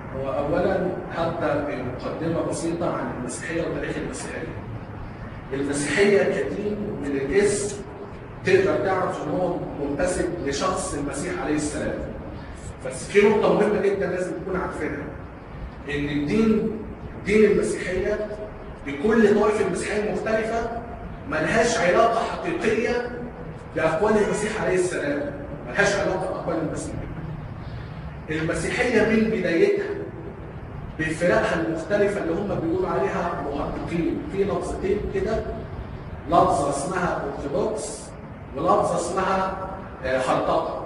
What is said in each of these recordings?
هو اولا هبدا بمقدمه بسيطه عن المسيحيه وتاريخ المسيحيه. المسيحيه كدين من الاسم تقدر تعرف ان هو منتسب لشخص المسيح عليه السلام. بس في نقطه مهمه جدا لازم تكون عارفينها. ان الدين دين المسيحيه بكل طوائف المسيحيه المختلفه ملهاش علاقه حقيقيه باقوال المسيح عليه السلام. ملهاش علاقه باقوال المسيح. المسيحيه من بدايتها بفرقها المختلفة اللي هم بيقولوا عليها محققين في لفظتين كده لفظة اسمها أرثوذكس ولفظة اسمها آه، هرطقة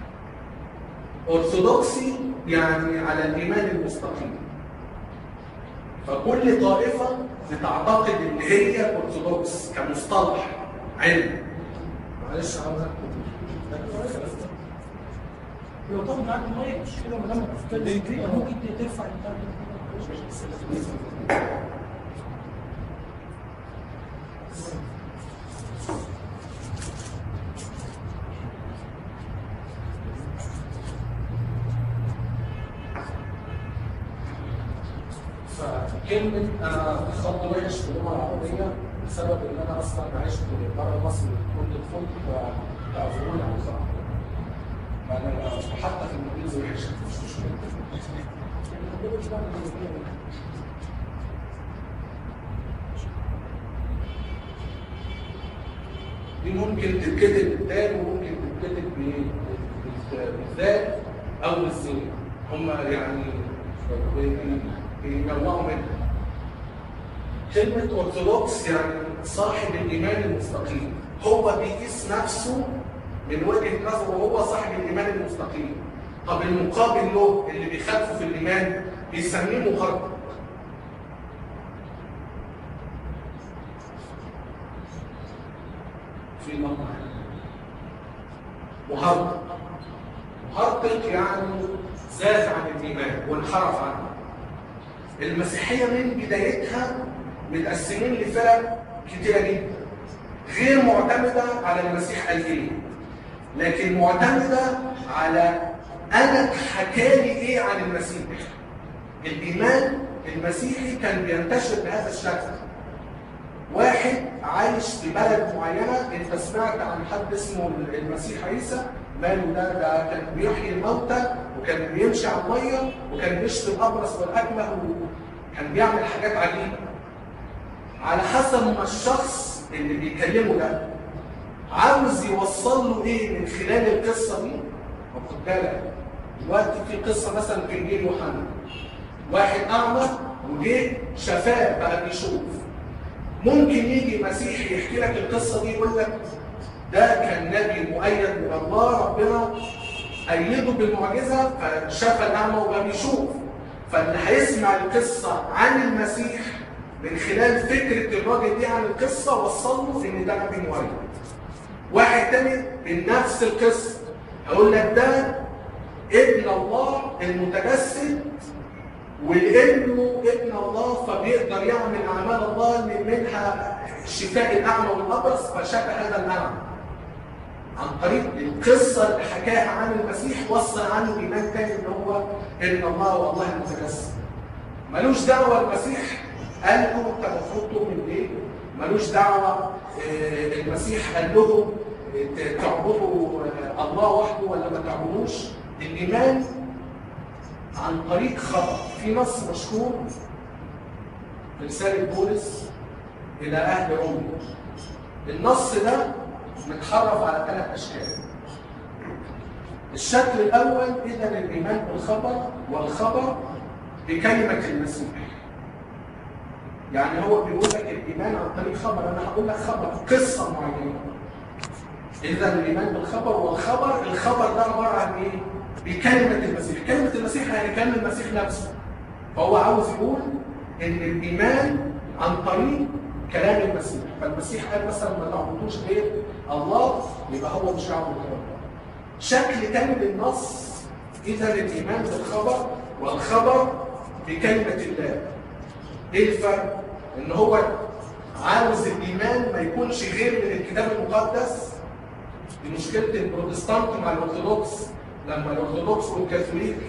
أرثوذكسي يعني على الإيمان المستقيم فكل طائفة بتعتقد إن هي أرثوذكس كمصطلح علم معلش عاوز لو طب معاك المايك مش كده ما دام بتتكلم دقيقة ممكن ترفع البتاع فكلمة أنا خط وحش في اللغة العربية بسبب إن أنا أصلا عشت بره مصر كل طفولتي فتعذروني على الصراحة. فأنا حتى في الإنجليزي وحش مش مشكلة. دي ممكن تتكتب بالدال وممكن تتكتب ب- بال- بالذال او بالزين هم يعني بي- بينوعوا منها كلمة أرثوذكس يعني صاحب الإيمان المستقيم هو بيقيس نفسه من وجهة نظره هو صاحب الإيمان المستقيم طب المقابل له اللي بيخالفه في الإيمان بيسميه مهرب في نقطة مهرب مهرطق يعني زاد عن الإيمان وانحرف عنه المسيحية من بدايتها متقسمين لفرق كتيرة جدا غير معتمدة على المسيح قال ايه لكن معتمدة على أنا حكالي ايه عن المسيح الإيمان المسيحي كان بينتشر بهذا الشكل واحد عايش في بلد معينة انت سمعت عن حد اسمه المسيح عيسى ماله ده ده كان بيحيي الموتى وكان بيمشي على المية وكان بيشفي الأبرص والأكمه وكان بيعمل حاجات عجيبة على حسب ما الشخص اللي بيكلمه ده عاوز يوصل له ايه من خلال القصة دي خد بالك دلوقتي في قصة مثلا في انجيل يوحنا واحد أعمى وجه شفاه بقى بيشوف ممكن يجي مسيحي يحكي لك القصة دي يقول لك ده كان نبي مؤيد من الله ربنا أيده بالمعجزة فشفى الأعمى وبقى بيشوف فاللي هيسمع القصة عن المسيح من خلال فكرة الراجل دي عن القصة وصل له إن ده نبي مؤيد واحد تاني من نفس القصة هقول لك ده ابن الله المتجسد ولانه ابن الله فبيقدر يعمل اعمال الله من منها شفاء الاعمى والابرص فشفى هذا الاعمى عن طريق القصه اللي حكاها عن المسيح وصل عنه ايمان تاني ان هو ابن الله والله المتجسد ملوش دعوه المسيح قال له انت المفروض تؤمن بيه ملوش دعوه آه، المسيح قال لهم آه، تعبدوا آه، الله وحده ولا ما تعبدوش الايمان عن طريق خبر في نص مشهور في رسالة بولس إلى أهل روميا النص ده متحرف على ثلاث أشكال الشكل الأول إذا الإيمان بالخبر والخبر بكلمة المسيح يعني هو بيقول لك الإيمان عن طريق خبر أنا هقول لك خبر قصة معينة إذا الإيمان بالخبر والخبر الخبر ده عبارة عن إيه؟ بكلمة المسيح كلمة المسيح يعني كلمة المسيح نفسه فهو عاوز يقول إن الإيمان عن طريق كلام المسيح فالمسيح قال مثلا ما تعبدوش غير الله يبقى هو مش هيعبد غير الله شكل تاني للنص إذا الإيمان بالخبر والخبر بكلمة الله إيه الفرق؟ إن هو عاوز الإيمان ما يكونش غير من الكتاب المقدس دي مشكلة البروتستانت مع الأرثوذكس لما الأرثوذكس والكاثوليك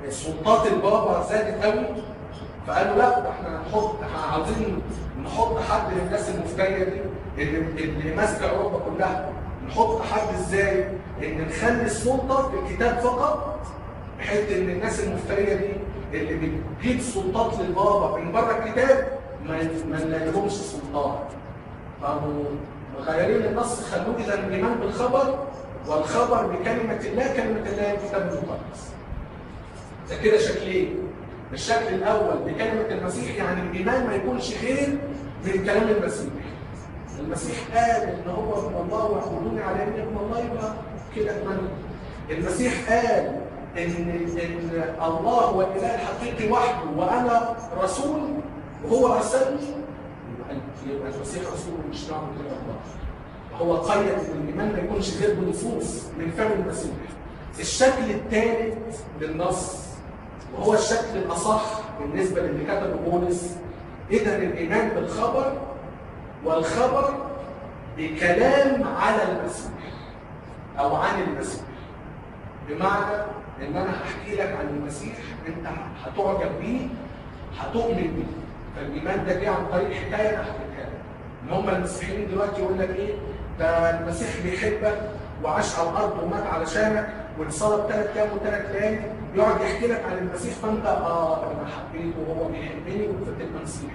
سلطات البابا زادت قوي فقالوا لا ده احنا نحط احنا عاوزين نحط حد للناس المفتريه دي اللي اللي ماسكه اوروبا كلها نحط حد ازاي؟ ان نخلي السلطه في الكتاب فقط بحيث ان الناس المفتريه دي اللي بتجيب سلطات للبابا من بره الكتاب ما ما نلاقيهمش سلطات فقاموا مغيرين النص خلوه اذا الايمان بالخبر والخبر بكلمه الله كلمه الله الكتاب المقدس ده كده شكلين الشكل الاول بكلمه المسيح يعني الايمان ما يكونش غير من كلام المسيح المسيح قال ان هو ابن الله واعبدوني على اني ابن الله يبقى كده ايمان المسيح قال ان ان الله هو الاله الحقيقي وحده وانا رسول وهو ارسلني يبقى يبقى المسيح رسول مش نعم كده الله هو قيد ان الايمان ما يكونش غير بنصوص من فم المسيح الشكل الثالث للنص وهو الشكل الاصح بالنسبه للي كتبه بولس اذا الايمان بالخبر والخبر بكلام على المسيح او عن المسيح بمعنى ان انا هحكي لك عن المسيح انت هتعجب بيه هتؤمن بيه فالايمان ده جه عن طريق حكايه انا حكيتها لك ان هم المسيحيين دلوقتي يقول لك ايه ده المسيح بيحبك وعاش على الارض ومات علشانك واتصلب ثلاث ايام وثلاث ليالي يقعد يحكي لك عن المسيح فانت اه انا حبيته وهو بيحبني فتبقى مسيحي.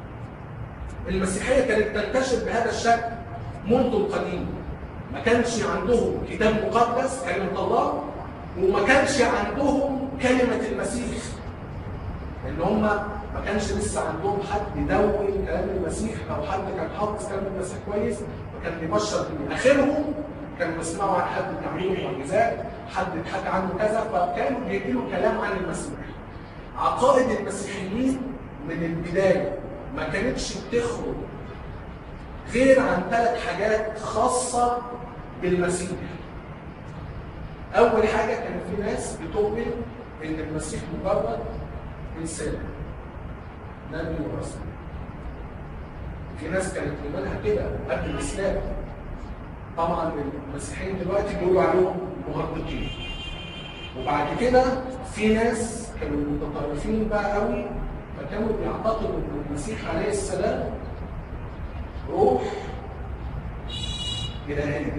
المسيحيه كانت تنتشر بهذا الشكل منذ القديم. ما كانش عندهم كتاب مقدس كلمه الله وما كانش عندهم كلمه المسيح. ان هم ما كانش لسه عندهم حد يدون كلام المسيح او حد كان حافظ كلام المسيح كويس وكان بيبشر بيه. اخرهم كانوا بيسمعوا عن حد بيعملوا معجزات، حد اتحكى عنه كذا فكانوا بيحكوا كلام عن المسيح. عقائد المسيحيين من البدايه ما كانتش بتخرج غير عن ثلاث حاجات خاصه بالمسيح. اول حاجه كان في ناس بتؤمن ان المسيح مجرد انسان نبي ورسول. في ناس كانت ايمانها كده قبل الاسلام طبعا المسيحيين دلوقتي بيقولوا عليهم مهرطقين وبعد كده في ناس كانوا متطرفين بقى قوي فكانوا بيعتقدوا ان المسيح عليه السلام روح الهيه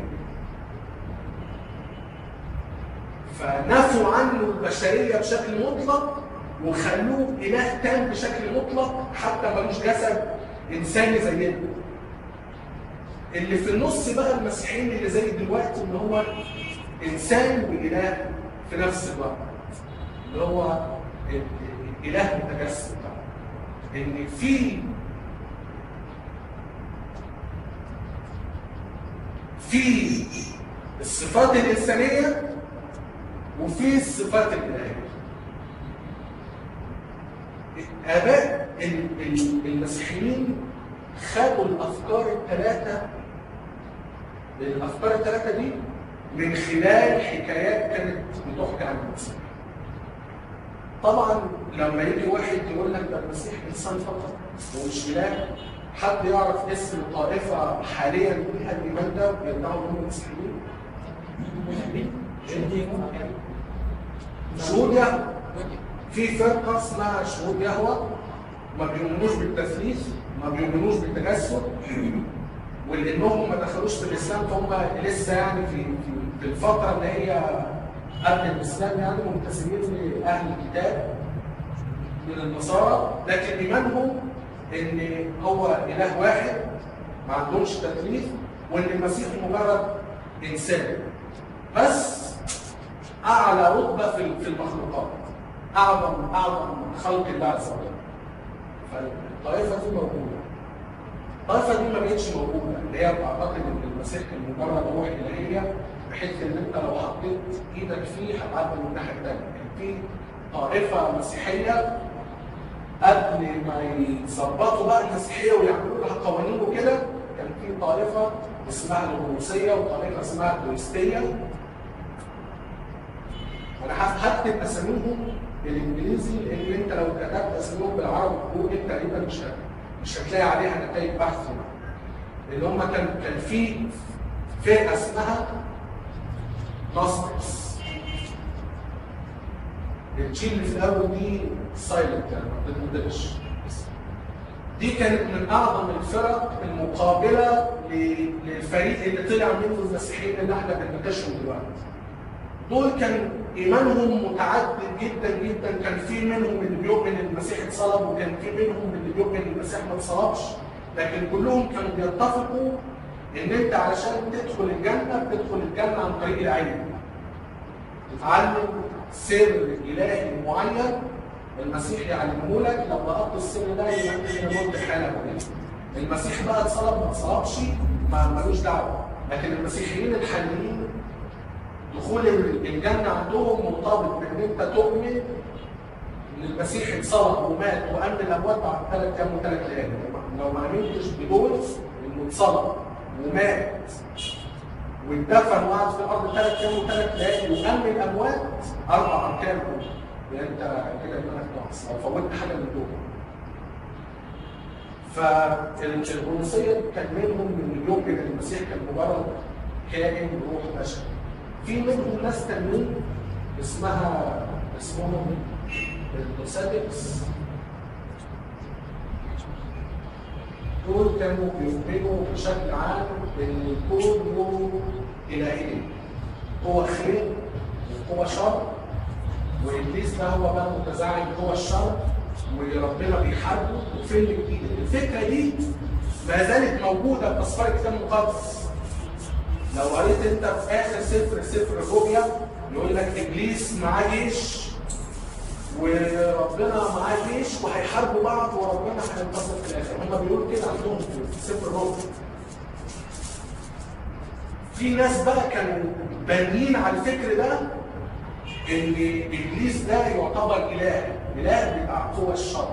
فنفوا عنه البشريه بشكل مطلق وخلوه اله تام بشكل مطلق حتى ملوش جسد انساني زينا اللي في النص بقى المسيحيين اللي زي دلوقتي ان هو انسان واله في نفس الوقت اللي هو اله متجسد بقى ان في في الصفات الانسانيه وفي الصفات الالهيه اباء المسيحيين خدوا الافكار الثلاثه الافكار الثلاثه دي من خلال حكايات كانت بتحكى عن المسيح طبعا لما يجي واحد يقول لك ده المسيح انسان فقط ومش اله حد يعرف اسم طائفه حاليا فيها الايمان ده ويدعوا انهم مسيحيين شهود يهوى في فرقه اسمها شهود يهوى ما بيؤمنوش بالتثليث ما بيؤمنوش بالتجسد ولانهم ما دخلوش في الاسلام فهم لسه يعني في في, في الفتره اللي هي قبل الاسلام يعني منتسبين لاهل الكتاب من النصارى لكن ايمانهم ان هو اله واحد ما عندهمش تثليث وان المسيح مجرد انسان بس اعلى رتبه في في المخلوقات اعظم اعظم خلق الله عز وجل فالطائفه دي موجوده الطائفه دي ما بقتش موجوده اللي هي بتعتقد ان المسيح كان مجرد روح الهيه بحيث ان انت لو حطيت ايدك فيه هتعدي من الناحيه الثانيه كان في طائفه مسيحيه قبل ما يظبطوا بقى المسيحيه ويعملوا لها قوانين وكده كان في طائفه اسمها الغنوصيه وطائفه اسمها الكريستيه انا هكتب اساميهم بالانجليزي لان انت لو كتبت اساميهم بالعربي جوجل تقريبا مش مش هتلاقي عليها نتائج بحث لان هم كان كان في فرقه اسمها ناصرس الجي اللي في الاول دي سايلنت يعني ما بتنطقش دي كانت من اعظم الفرق المقابله ل- للفريق اللي طلع منه المسيحيين اللي احنا بنناقشهم دلوقتي. دول كان ايمانهم متعدد جدا جدا كان في منهم اللي بيؤمن ان المسيح اتصلب وكان في منهم اللي بيؤمن ان المسيح ما اتصلبش لكن كلهم كانوا بيتفقوا ان انت علشان تدخل الجنه بتدخل الجنه عن طريق العلم. تتعلم سر الهي معين المسيح يعلمه لك لو لقطت السر ده يبقى انت كده مت حاله معينه. المسيح بقى اتصلب ما اتصلبش ما ملوش دعوه لكن المسيحيين الحاليين دخول الجنه عندهم مرتبط بان انت تؤمن ان المسيح اتصلب ومات وقام من الاموات بعد ثلاث ايام وثلاث ليالي لو ما امنتش بدول انه اتصلب ومات واتدفن وقعد في الارض ثلاث ايام وثلاث ليالي وقام من الاموات اربع اركان يعني انت كده ايمانك ناقص لو فوتت حاجه من دول فالروسية كان منهم من يؤمن ان المسيح كان مجرد كائن بروح بشري. في منهم ناس تانيين اسمها اسمهم النوساتكس دول كانوا بيؤمنوا بشكل عام ان الكون له الهين قوة خير وقوة شر وابليس ده هو بقى متزعم قوة الشر وربنا بيحاربه وفيلم جديد الفكره دي ما زالت موجوده في اسفار الكتاب المقدس لو قريت انت في اخر سفر سفر الرؤيا يقول لك ابليس معاه جيش وربنا معاه جيش وهيحاربوا بعض وربنا هينتصر في الاخر هم بيقولوا كده عندهم في سفر الرؤيا في ناس بقى كانوا بانيين على الفكر ده ان ابليس ده يعتبر اله اله بتاع قوى الشر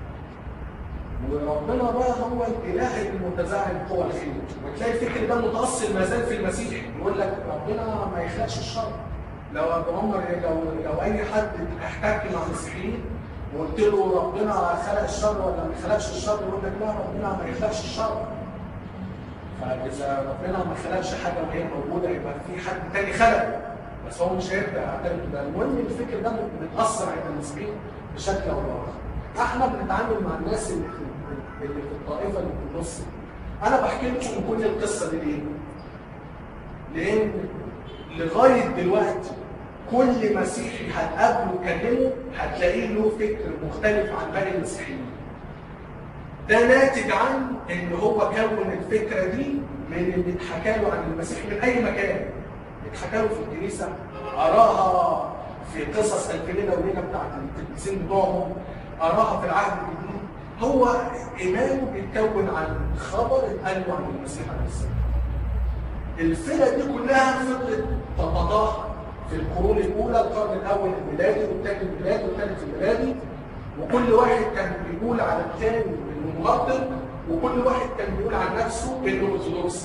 وربنا بقى هو الاله المتزعم قوى الخير وتلاقي الفكر ده متاصل ما زال في المسيح يقول لك ربنا ما يخلقش الشر لو يا أبو عمر لو لو اي حد احتك مع المسيحيين وقلت له ربنا خلق الشر ولا ما خلقش الشر يقول لك لا ربنا ما يخلقش الشر فاذا ربنا ما خلقش حاجه وهي موجوده يبقى في حد تاني خلق بس هو مش هيبدا يعترف بده المهم الفكر ده متاثر عند المسلمين بشكل او باخر احنا بنتعامل مع الناس اللي في اللي في الطائفه اللي في النص دي. انا بحكي لكم كل القصه دي ليه؟ لان لغايه دلوقتي كل مسيحي هتقابله تكلمه هتلاقيه له فكر مختلف عن باقي المسيحيين. ده ناتج عن ان هو كون الفكره دي من اللي اتحكى له عن المسيح من اي مكان. اتحكى له في الكنيسه قراها في قصص الف ليله وليله بتاعت القديسين بتوعهم قراها في العهد الجديد هو ايمانه بيتكون عن خبر اتقال له عن المسيح عليه السلام. الفرق دي كلها فضلت تتضاهى في القرون الاولى القرن الاول الميلادي والثاني الميلادي والثالث الميلادي وكل واحد كان بيقول على الثاني انه مغطر وكل واحد كان بيقول عن نفسه انه ارثوذكسي.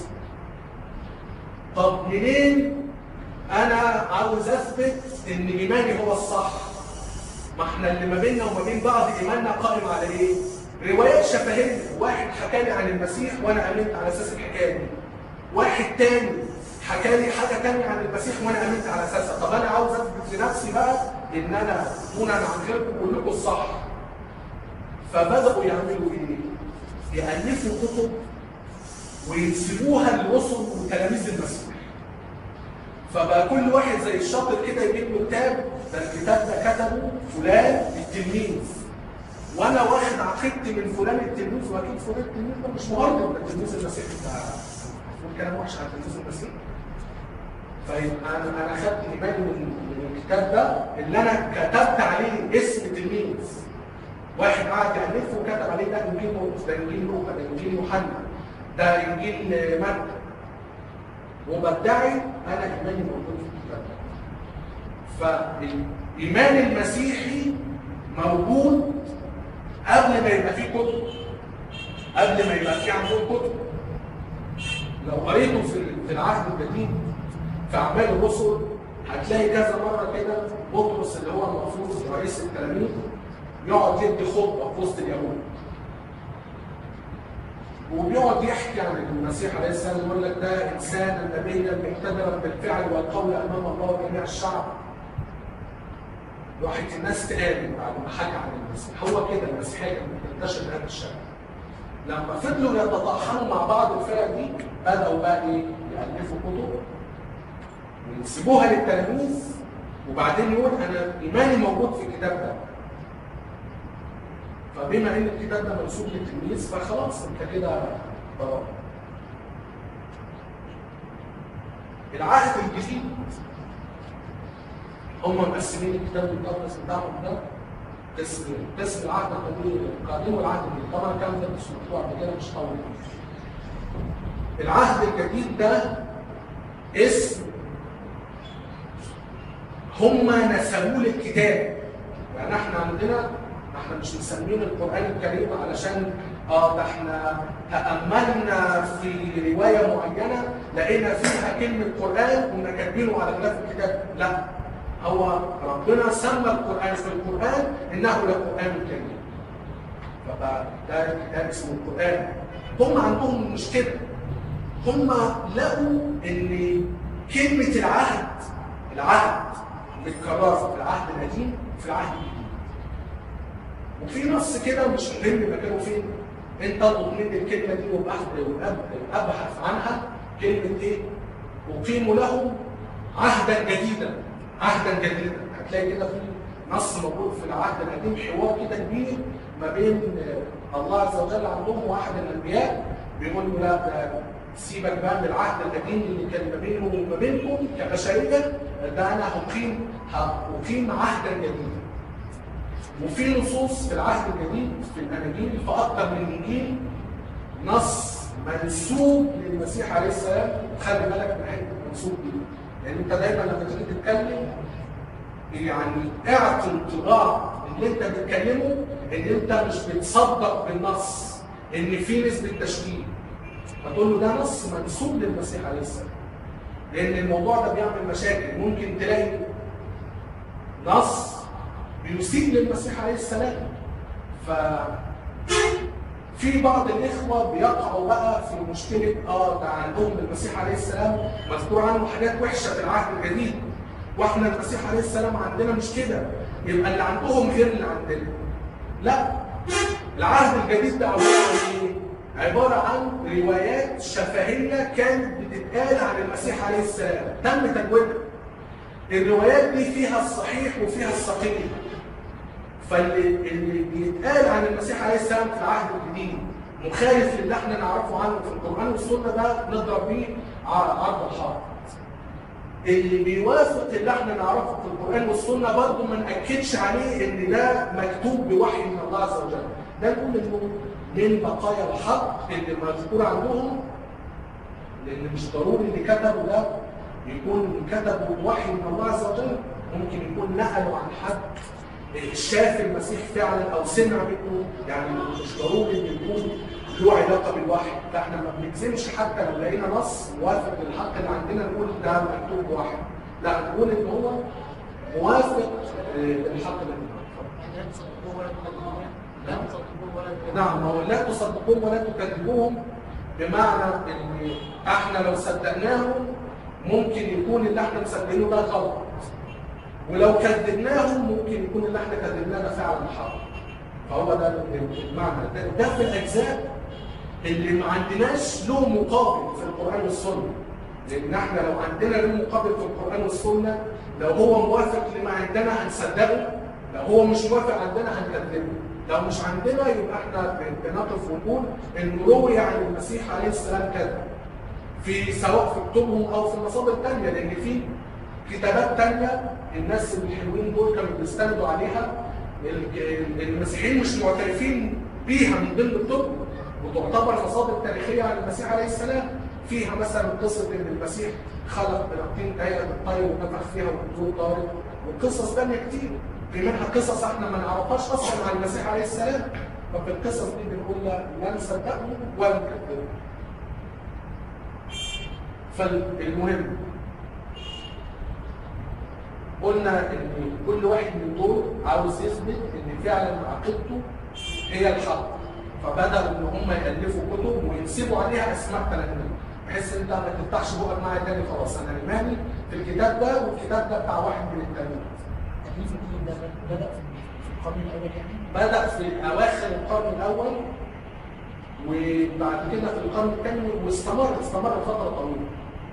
طب منين انا عاوز اثبت ان ايماني هو الصح؟ ما احنا اللي ما بيننا وما بين بعض ايماننا قائم على ايه؟ روايات شفهيه، واحد حكى لي عن المسيح وانا امنت على اساس الحكايه دي. واحد تاني حكى لي حاجه تانية عن المسيح وانا امنت على اساسها، طب انا عاوز اثبت لنفسي بقى ان انا دونا عن غيركم كلكم الصح. فبداوا يعملوا ايه؟ يالفوا كتب وينسبوها للرسل وتلاميذ المسيح. فبقى كل واحد زي الشاطر كده يجيب له كتاب ده الكتاب ده كتبه فلان التلميذ وانا واخد عقيدتي من فلان التلميذ واكيد فلان التلميذ ده مش مهرب ده التلميذ المسيح بتاع بقول كلام وحش على التلميذ المسيح فيبقى انا انا خدت ايماني من من الكتاب ده اللي انا كتبت عليه اسم تلميذ واحد قعد يالفه وكتب عليه ده انجيل مرقس ده انجيل لوقا ده انجيل يوحنا ده انجيل متى وبدعي انا ايماني موجود في الكتاب فالايمان المسيحي موجود قبل ما يبقى فيه كتب قبل ما يبقى فيه عندهم كتب لو قريتوا في في العهد القديم في اعمال الرسل هتلاقي كذا مره كده بطرس اللي هو المفروض رئيس التلاميذ يقعد يدي خطبه في وسط اليهود وبيقعد يحكي عن المسيح عليه السلام يقول لك ده انسانا نبيا مقتدرا بالفعل والقول امام الله وجميع الشعب راحت الناس تآمن بعد ما حكى عن المسيح هو كده المسيحيه كانت بتنتشر بهذا الشكل لما فضلوا يتطحنوا مع بعض الفرق دي بداوا بقى ايه يالفوا كتب ويسيبوها للتلاميذ وبعدين يقول انا ايماني موجود في الكتاب ده فبما ان الكتاب ده منسوب للتلميذ فخلاص انت كده براء العهد الجديد هم مقسمين الكتاب المقدس بتاعهم ده قسمين قسم العهد القديم القديم والعهد الجديد طبعا الكلام ده مش مكتوب قبل كده مش طويل العهد الجديد ده اسم هم نسبوه للكتاب يعني احنا عندنا احنا مش مسمين القران الكريم علشان اه ده احنا تاملنا في روايه معينه لقينا فيها كلمه قران كنا كاتبينه على غلاف الكتاب لا هو ربنا سمى القران في القران انه لقران كريم فبقى ده كتاب اسمه القران هم عندهم مش كده هم لقوا ان كلمه العهد العهد متكرره في العهد القديم وفي العهد الجديد وفي نص كده مش مهم مكانه فين انت اطلب مني الكلمه دي وابحث عنها كلمه ايه؟ اقيم لهم عهدا جديدا عهدا جديدا هتلاقي كده في نص موجود في العهد القديم حوار كده كبير ما بين الله عز وجل عندهم واحد الانبياء بيقول له لا ده سيبك بقى من العهد القديم اللي كان ما بينه وما بينكم كبشريه ده انا هقيم هقيم عهدا جديدا وفي نصوص في العهد الجديد في الاناجيل في اكثر من انجيل نص منسوب للمسيح عليه السلام خلي بالك من حته منسوب دي لان انت دايما لما تيجي تتكلم يعني اعطي انطباع اللي انت بتتكلمه ان انت مش بتصدق بالنص ان في نسبه تشكيل فتقول له ده نص منسوب للمسيح عليه السلام لان الموضوع ده بيعمل مشاكل ممكن تلاقي نص بيسيء للمسيح عليه السلام ف في بعض الاخوه بيقعوا بقى في مشكله اه ده عندهم المسيح عليه السلام مذكور عنه حاجات وحشه في العهد الجديد واحنا المسيح عليه السلام عندنا مش كده يبقى اللي عندهم غير اللي عندنا لا العهد الجديد ده عباره عن ايه؟ عباره عن روايات شفهيه كانت بتتقال عن المسيح عليه السلام تم تجويدها الروايات دي فيها الصحيح وفيها السقيم فاللي اللي بيتقال عن المسيح عليه السلام في العهد الجديد مخالف للي احنا نعرفه عنه في القران والسنه ده نضرب بيه عرض الحائط. اللي بيوافق اللي احنا نعرفه في القران والسنه برضه ما ناكدش عليه ان ده مكتوب بوحي من الله عز وجل. ده نقول انه من بقايا الحق اللي مذكور عندهم لان مش ضروري اللي كتبه ده يكون كتبه بوحي من الله عز وجل ممكن يكون نقلوا عن حد شاف المسيح فعلا او سمع منه يعني مش ضروري ان يكون له علاقه بالوحي فاحنا ما بنجزمش حتى لو لقينا نص موافق للحق اللي عندنا نقول ده مكتوب بوحي لا نقول ان هو موافق للحق اللي نعم هو لا تصدقوهم ولا تكذبوهم بمعنى ان احنا لو صدقناهم ممكن يكون اللي احنا مصدقينه ده غلط ولو كذبناهم ممكن يكون اللي احنا كذبناه ده فعلا حق فهو ده المعنى ده, ده في الاجزاء اللي ما عندناش له مقابل في القران والسنه لان احنا لو عندنا له مقابل في القران والسنه لو هو موافق لما عندنا هنصدقه لو هو مش موافق عندنا هنكذبه لو مش عندنا يبقى احنا بنقف ونقول انه روي عن المسيح عليه السلام كذا في سواء في كتبهم او في المصادر الثانيه لان في كتابات تانية الناس الحلوين دول كانوا بيستندوا عليها المسيحيين مش معترفين بيها من ضمن الكتب وتعتبر مصادر تاريخيه عن المسيح عليه السلام فيها مثلا قصه ان المسيح خلق بنقطين هيئه الطير ونفخ فيها والنجوم طارت وقصص ثانيه كتير في منها قصص احنا ما نعرفهاش اصلا عن المسيح عليه السلام ففي القصص دي بنقول لا نصدقه ولا نكذبه فالمهم قلنا ان كل واحد من دول عاوز يثبت ان فعلا عقيدته هي الحق فبداوا ان هم يالفوا كتب وينسبوا عليها اسماء تلاميذ بحيث ان انت ما تفتحش بقك معايا تاني خلاص انا ايماني في الكتاب ده والكتاب ده بتاع واحد من التلاميذ ده بدأ في القرن الأول يعني بدأ في أواخر القرن الأول وبعد كده في القرن الثاني واستمر استمر فترة طويلة.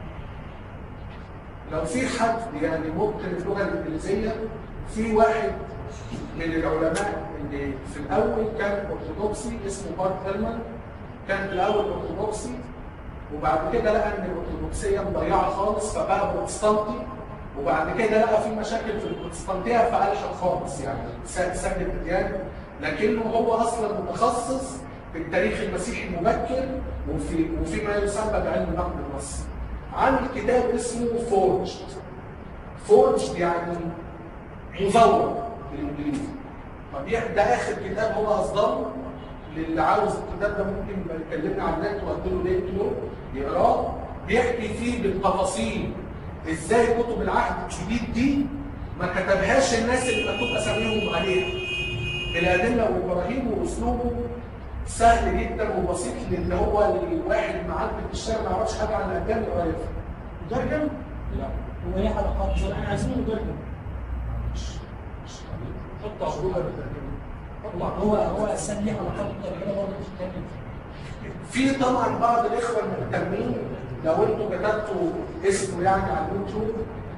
لو في حد يعني ممكن اللغة الإنجليزية في واحد من العلماء اللي في الأول كان أرثوذكسي اسمه بارت هيلمان كان في الأول أرثوذكسي وبعد كده لقى إن الأرثوذكسية مضيعة خالص فبقى بروتستانتي وبعد كده لقى في مشاكل في البروتستانتية فألحق خالص يعني ساب ساب الديانة لكنه هو أصلا متخصص في التاريخ المسيحي المبكر وفي وفي ما يسمى بعلم نقد النص. عامل كتاب اسمه فورج. فورج يعني مزور بالانجليزي. طب ده اخر كتاب هو اصدره للي عاوز الكتاب ده ممكن يبقى يكلمنا على النت واديله لينك له يقراه بيحكي فيه بالتفاصيل ازاي كتب العهد الجديد دي ما كتبهاش الناس اللي مكتوب اساميهم عليها بالادله والبراهين واسلوبه سهل جدا وبسيط لان هو الواحد معدي في الشارع ما يعرفش حاجه عن الاديان يقرا يفهم. مترجم؟ لا هو ايه حلقات؟ شو احنا عايزينه مترجم مش مش حط عقوبه هو هو اساسا ليه حلقات مترجمه برضه مش مترجم في طبعا بعض الاخوه المهتمين لو انتوا كتبتوا اسمه يعني على اليوتيوب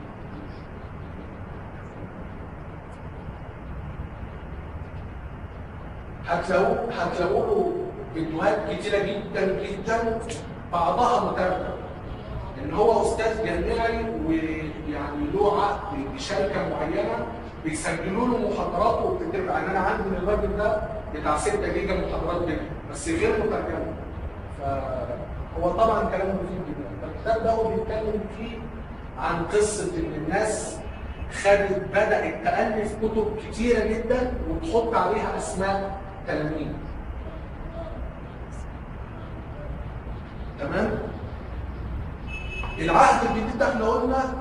هتلاقوا هتلاقوا له فيديوهات كتيره جدا جدا بعضها مترجم ان هو استاذ جامعي ويعني له عقد بشركه معينه بيسجلوا له محاضراته وبتتبع يعني انا عندي من الراجل ده بتاع 6 جيجا محاضرات جدا بس غير مترجمه فهو طبعا كلامه مفيد جدا الكتاب ده هو بيتكلم فيه عن قصه ان الناس خدت بدات تالف كتب كتيره جدا وتحط عليها اسماء تلاميذ تمام العهد الجديد ده احنا قلنا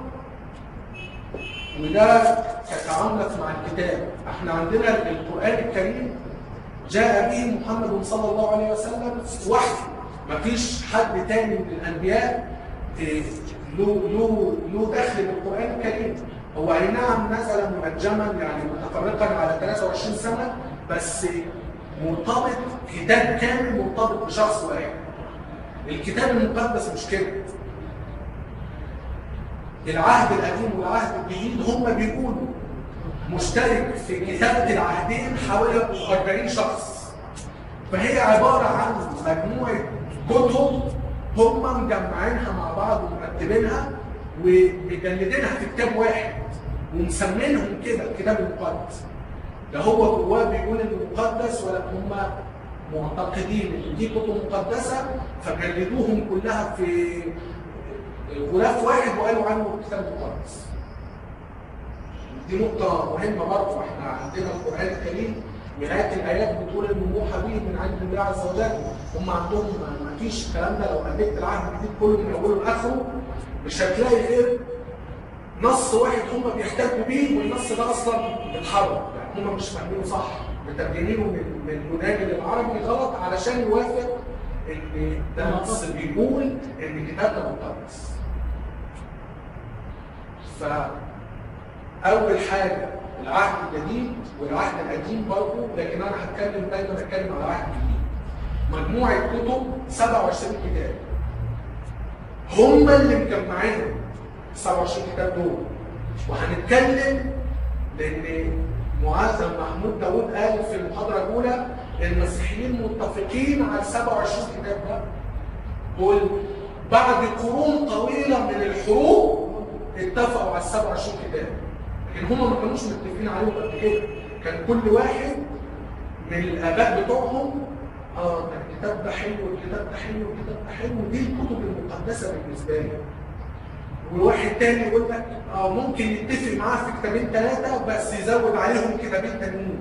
وده تتعاملت مع الكتاب احنا عندنا القران الكريم جاء به محمد صلى الله عليه وسلم وحده مفيش حد تاني من الانبياء اه، له له له دخل بالقران الكريم هو اي نعم نزل منجما يعني متفرقا على 23 سنه بس مرتبط كتاب كامل مرتبط بشخص واحد الكتاب المقدس مش كده العهد القديم والعهد الجديد هم بيقولوا مشترك في كتابة العهدين حوالي 40 شخص فهي عبارة عن مجموعة كتب هم مجمعينها مع بعض ومرتبينها ومجلدينها في كتاب واحد ومسمينهم كده الكتاب المقدس لا هو جواه بيقول انه مقدس ولا هم معتقدين ان دي كتب مقدسه فجلدوهم كلها في غلاف واحد وقالوا عنه كتاب مقدس. دي نقطة مهمة برضه احنا عندنا القرآن الكريم نهاية الآيات بتقول إنه موحى به من عند الله عز وجل، هم عندهم ما فيش الكلام ده لو قلبت العهد الجديد كله من أوله لآخره مش هتلاقي غير نص واحد هم بيحتجوا بيه والنص ده أصلا اتحرف، يعني هم مش فاهمينه صح، مترجمينه من من اليوناني للعربي غلط علشان يوافق إن ده نص بيقول إن الكتاب ده مقدس. فأول حاجة العهد الجديد والعهد القديم برضه لكن أنا هتكلم دايما أتكلم على العهد الجديد. مجموعة كتب 27 كتاب. هم اللي مجمعينهم 27 كتاب دول. وهنتكلم لأن معظم محمود داوود قال في المحاضرة الأولى المسيحيين متفقين على 27 كتاب ده. دول بعد قرون طويلة من الحروب اتفقوا على ال 27 كتاب لكن هم ما كانوش متفقين عليهم قبل كده كان كل واحد من الاباء بتوعهم اه ده الكتاب ده حلو والكتاب ده حلو والكتاب ده حلو دي الكتب المقدسه بالنسبه لي وواحد تاني يقول لك اه ممكن يتفق معاه في كتابين ثلاثه بس يزود عليهم كتابين تانيين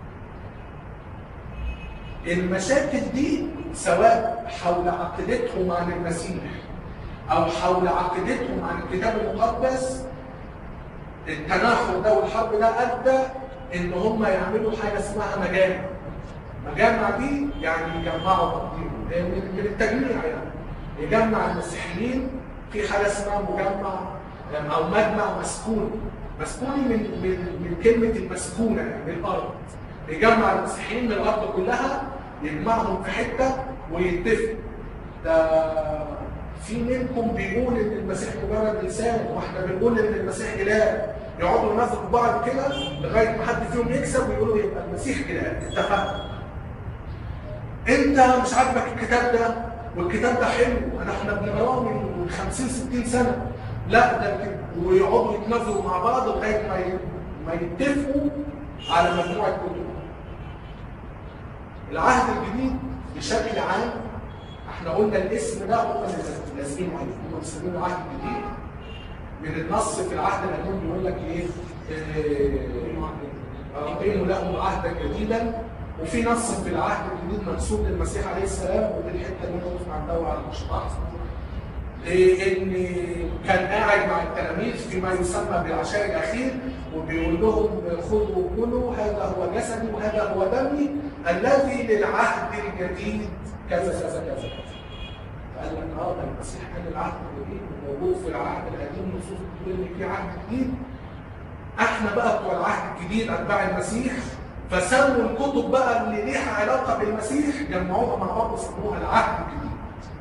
المشاكل دي سواء حول عقيدتهم عن المسيح او حول عقيدتهم عن الكتاب المقدس التناحر ده والحرب ده ادى ان هم يعملوا حاجه اسمها مجامع مجامع دي يعني يجمعوا بعضهم من التجميع يعني يجمع المسيحيين في حاجه اسمها مجمع او مجمع مسكون مسكوني من من من كلمه المسكونه يعني الارض يجمع المسيحيين من الارض كلها يجمعهم في حته ويتفقوا ده في منكم بيقول ان المسيح مجرد انسان واحنا بنقول ان المسيح اله يقعدوا ينافقوا بعض كده لغايه ما حد فيهم يكسب ويقولوا يبقى المسيح اله اتفقنا انت مش عاجبك الكتاب ده والكتاب ده حلو انا احنا بنقراه من 50 60 سنه لا ده كده. ويقعدوا يتنازلوا مع بعض لغايه ما ي- ما يتفقوا على مجموعه كتب العهد الجديد بشكل عام احنا قلنا الاسم ده هم اللي لازمين عليه هم مسمينه عهد جديد من النص في العهد القديم بيقول لك ايه آه، اقيموا لهم عهدا جديدا وفي نص في العهد الجديد منسوب للمسيح عليه السلام ودي الحته اللي انا وقفت عندها على المشروع ان كان قاعد مع التلاميذ فيما يسمى بالعشاء الاخير وبيقول لهم خذوا وكلوا هذا هو جسدي وهذا هو دمي الذي للعهد الجديد كذا كذا كذا كذا فقال لك اه ده المسيح قال العهد الجديد موجود في العهد القديم نصوص بتقول ان في عهد جديد احنا بقى بتوع العهد الجديد اتباع المسيح فسموا الكتب بقى اللي ليها علاقه بالمسيح جمعوها مع بعض وسموها العهد الجديد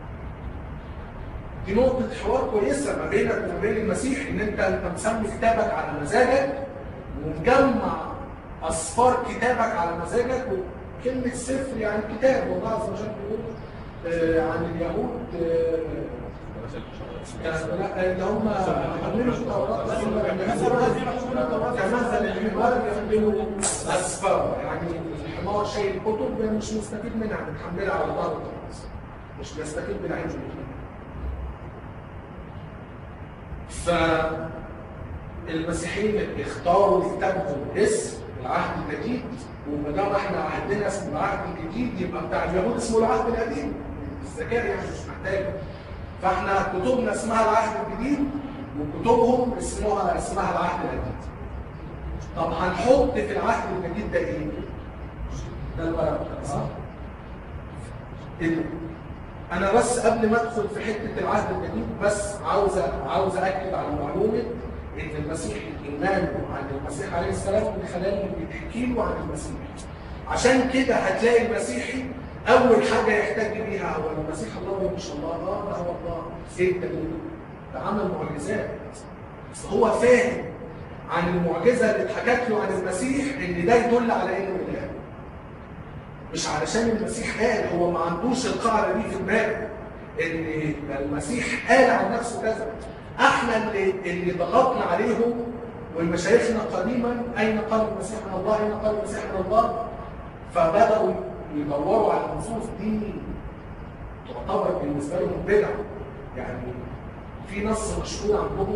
دي نقطة حوار كويسة ما بينك وما بين المسيح إن أنت أنت مسمي كتابك على مزاجك ومجمع أسفار كتابك على مزاجك وكلمة سفر يعني كتاب والله عز وجل بيقول آه، عن اليهود آه، كان- لا، اللي هم حملوا التوراة ثم لم يحملوها كمثل الحمار يحملوا أسفار يعني الحمار شايل كتب مش مستفيد منها بتحملها على ظهره مش بيستفيد بالعلم فالمسيحيين اختاروا لكتابهم اسم العهد الجديد وما دام احنا عندنا اسم العهد الجديد يبقى بتاع اليهود اسمه العهد القديم الذكاء يعني مش محتاج فاحنا كتبنا اسمها العهد الجديد وكتبهم اسمها اسمها العهد القديم طب هنحط في العهد الجديد ده ايه؟ ده الورق ده صح؟ ال- انا بس قبل ما ادخل في حته العهد الجديد بس عاوز عاوز اكد على معلومه ان المسيح ايمانه عن المسيح عليه السلام من خلال اللي بيحكي له عن المسيح عشان كده هتلاقي المسيحي اول حاجه يحتاج بيها هو المسيح الله مش الله اه ده هو الله ايه الدليل؟ ده عمل معجزات بس هو فاهم عن المعجزه اللي اتحكت له عن المسيح ان ده يدل على انه اله مش علشان المسيح قال هو ما عندوش القاعده دي في دماغه ان المسيح قال عن نفسه كذا احنا اللي اللي ضغطنا عليهم ومشايخنا قديما اين قال المسيح من الله اين قال المسيح من الله فبداوا يدوروا على النصوص دي تعتبر بالنسبه لهم بدعه يعني في نص مشهور عندهم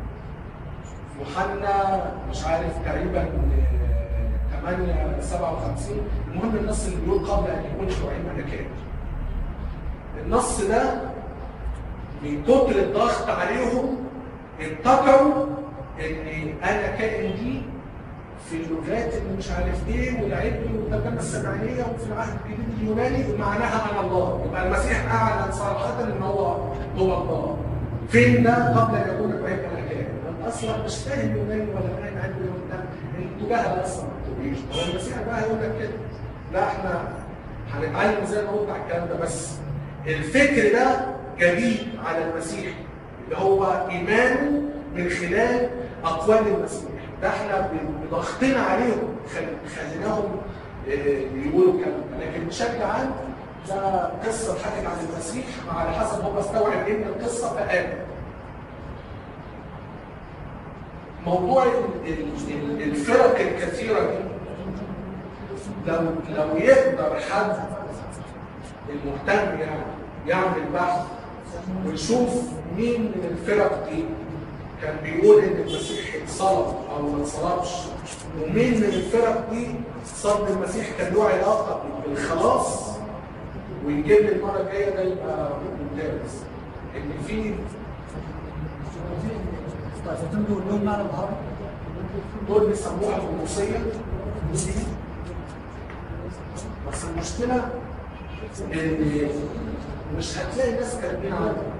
يوحنا مش عارف تقريبا آه، 8 57 المهم النص اللي بيقول قبل ان يكون ابراهيم انا كان النص ده من كتر الضغط عليهم افتكروا ان انا كائن دي في اللغات اللي مش عارف ايه والعبري والترجمه السبعينيه وفي العهد الجديد اليوناني معناها انا الله يبقى المسيح اعلن صراحه ان هو هو الله فين ده قبل ان يكون ابراهيم انا كائن اصلا مش فاهم يوناني ولا فاهم عبري ولا انتوا جهل اصلا ما بتقوليش هو المسيح بقى هيقول لك كده لا احنا هنتعلم ازاي نرد على الكلام ده بس الفكر ده جديد على المسيح اللي هو ايمانه من خلال اقوال المسيح ده احنا بضغطنا عليهم خل- خليناهم آه، يقولوا الكلام ده لكن بشكل عام ده قصه اتحكت عن المسيح على حسب هو استوعب ايه من القصه فقال موضوع ال- ال- ال- الفرق الكثيره دي لو لو يقدر حد المهتم يعني يعمل بحث ويشوف مين من الفرق دي كان بيقول ان المسيح اتصلب او ما اتصلبش ومين من الفرق دي صلب المسيح كان له علاقه بالخلاص ويجيب لي المره الجايه ده يبقى ممتاز ان في الطائفتين دول لهم معنى العربي دول بيسموها القدسيه بس المشكله ان مش هتلاقي ناس كاتبين عنها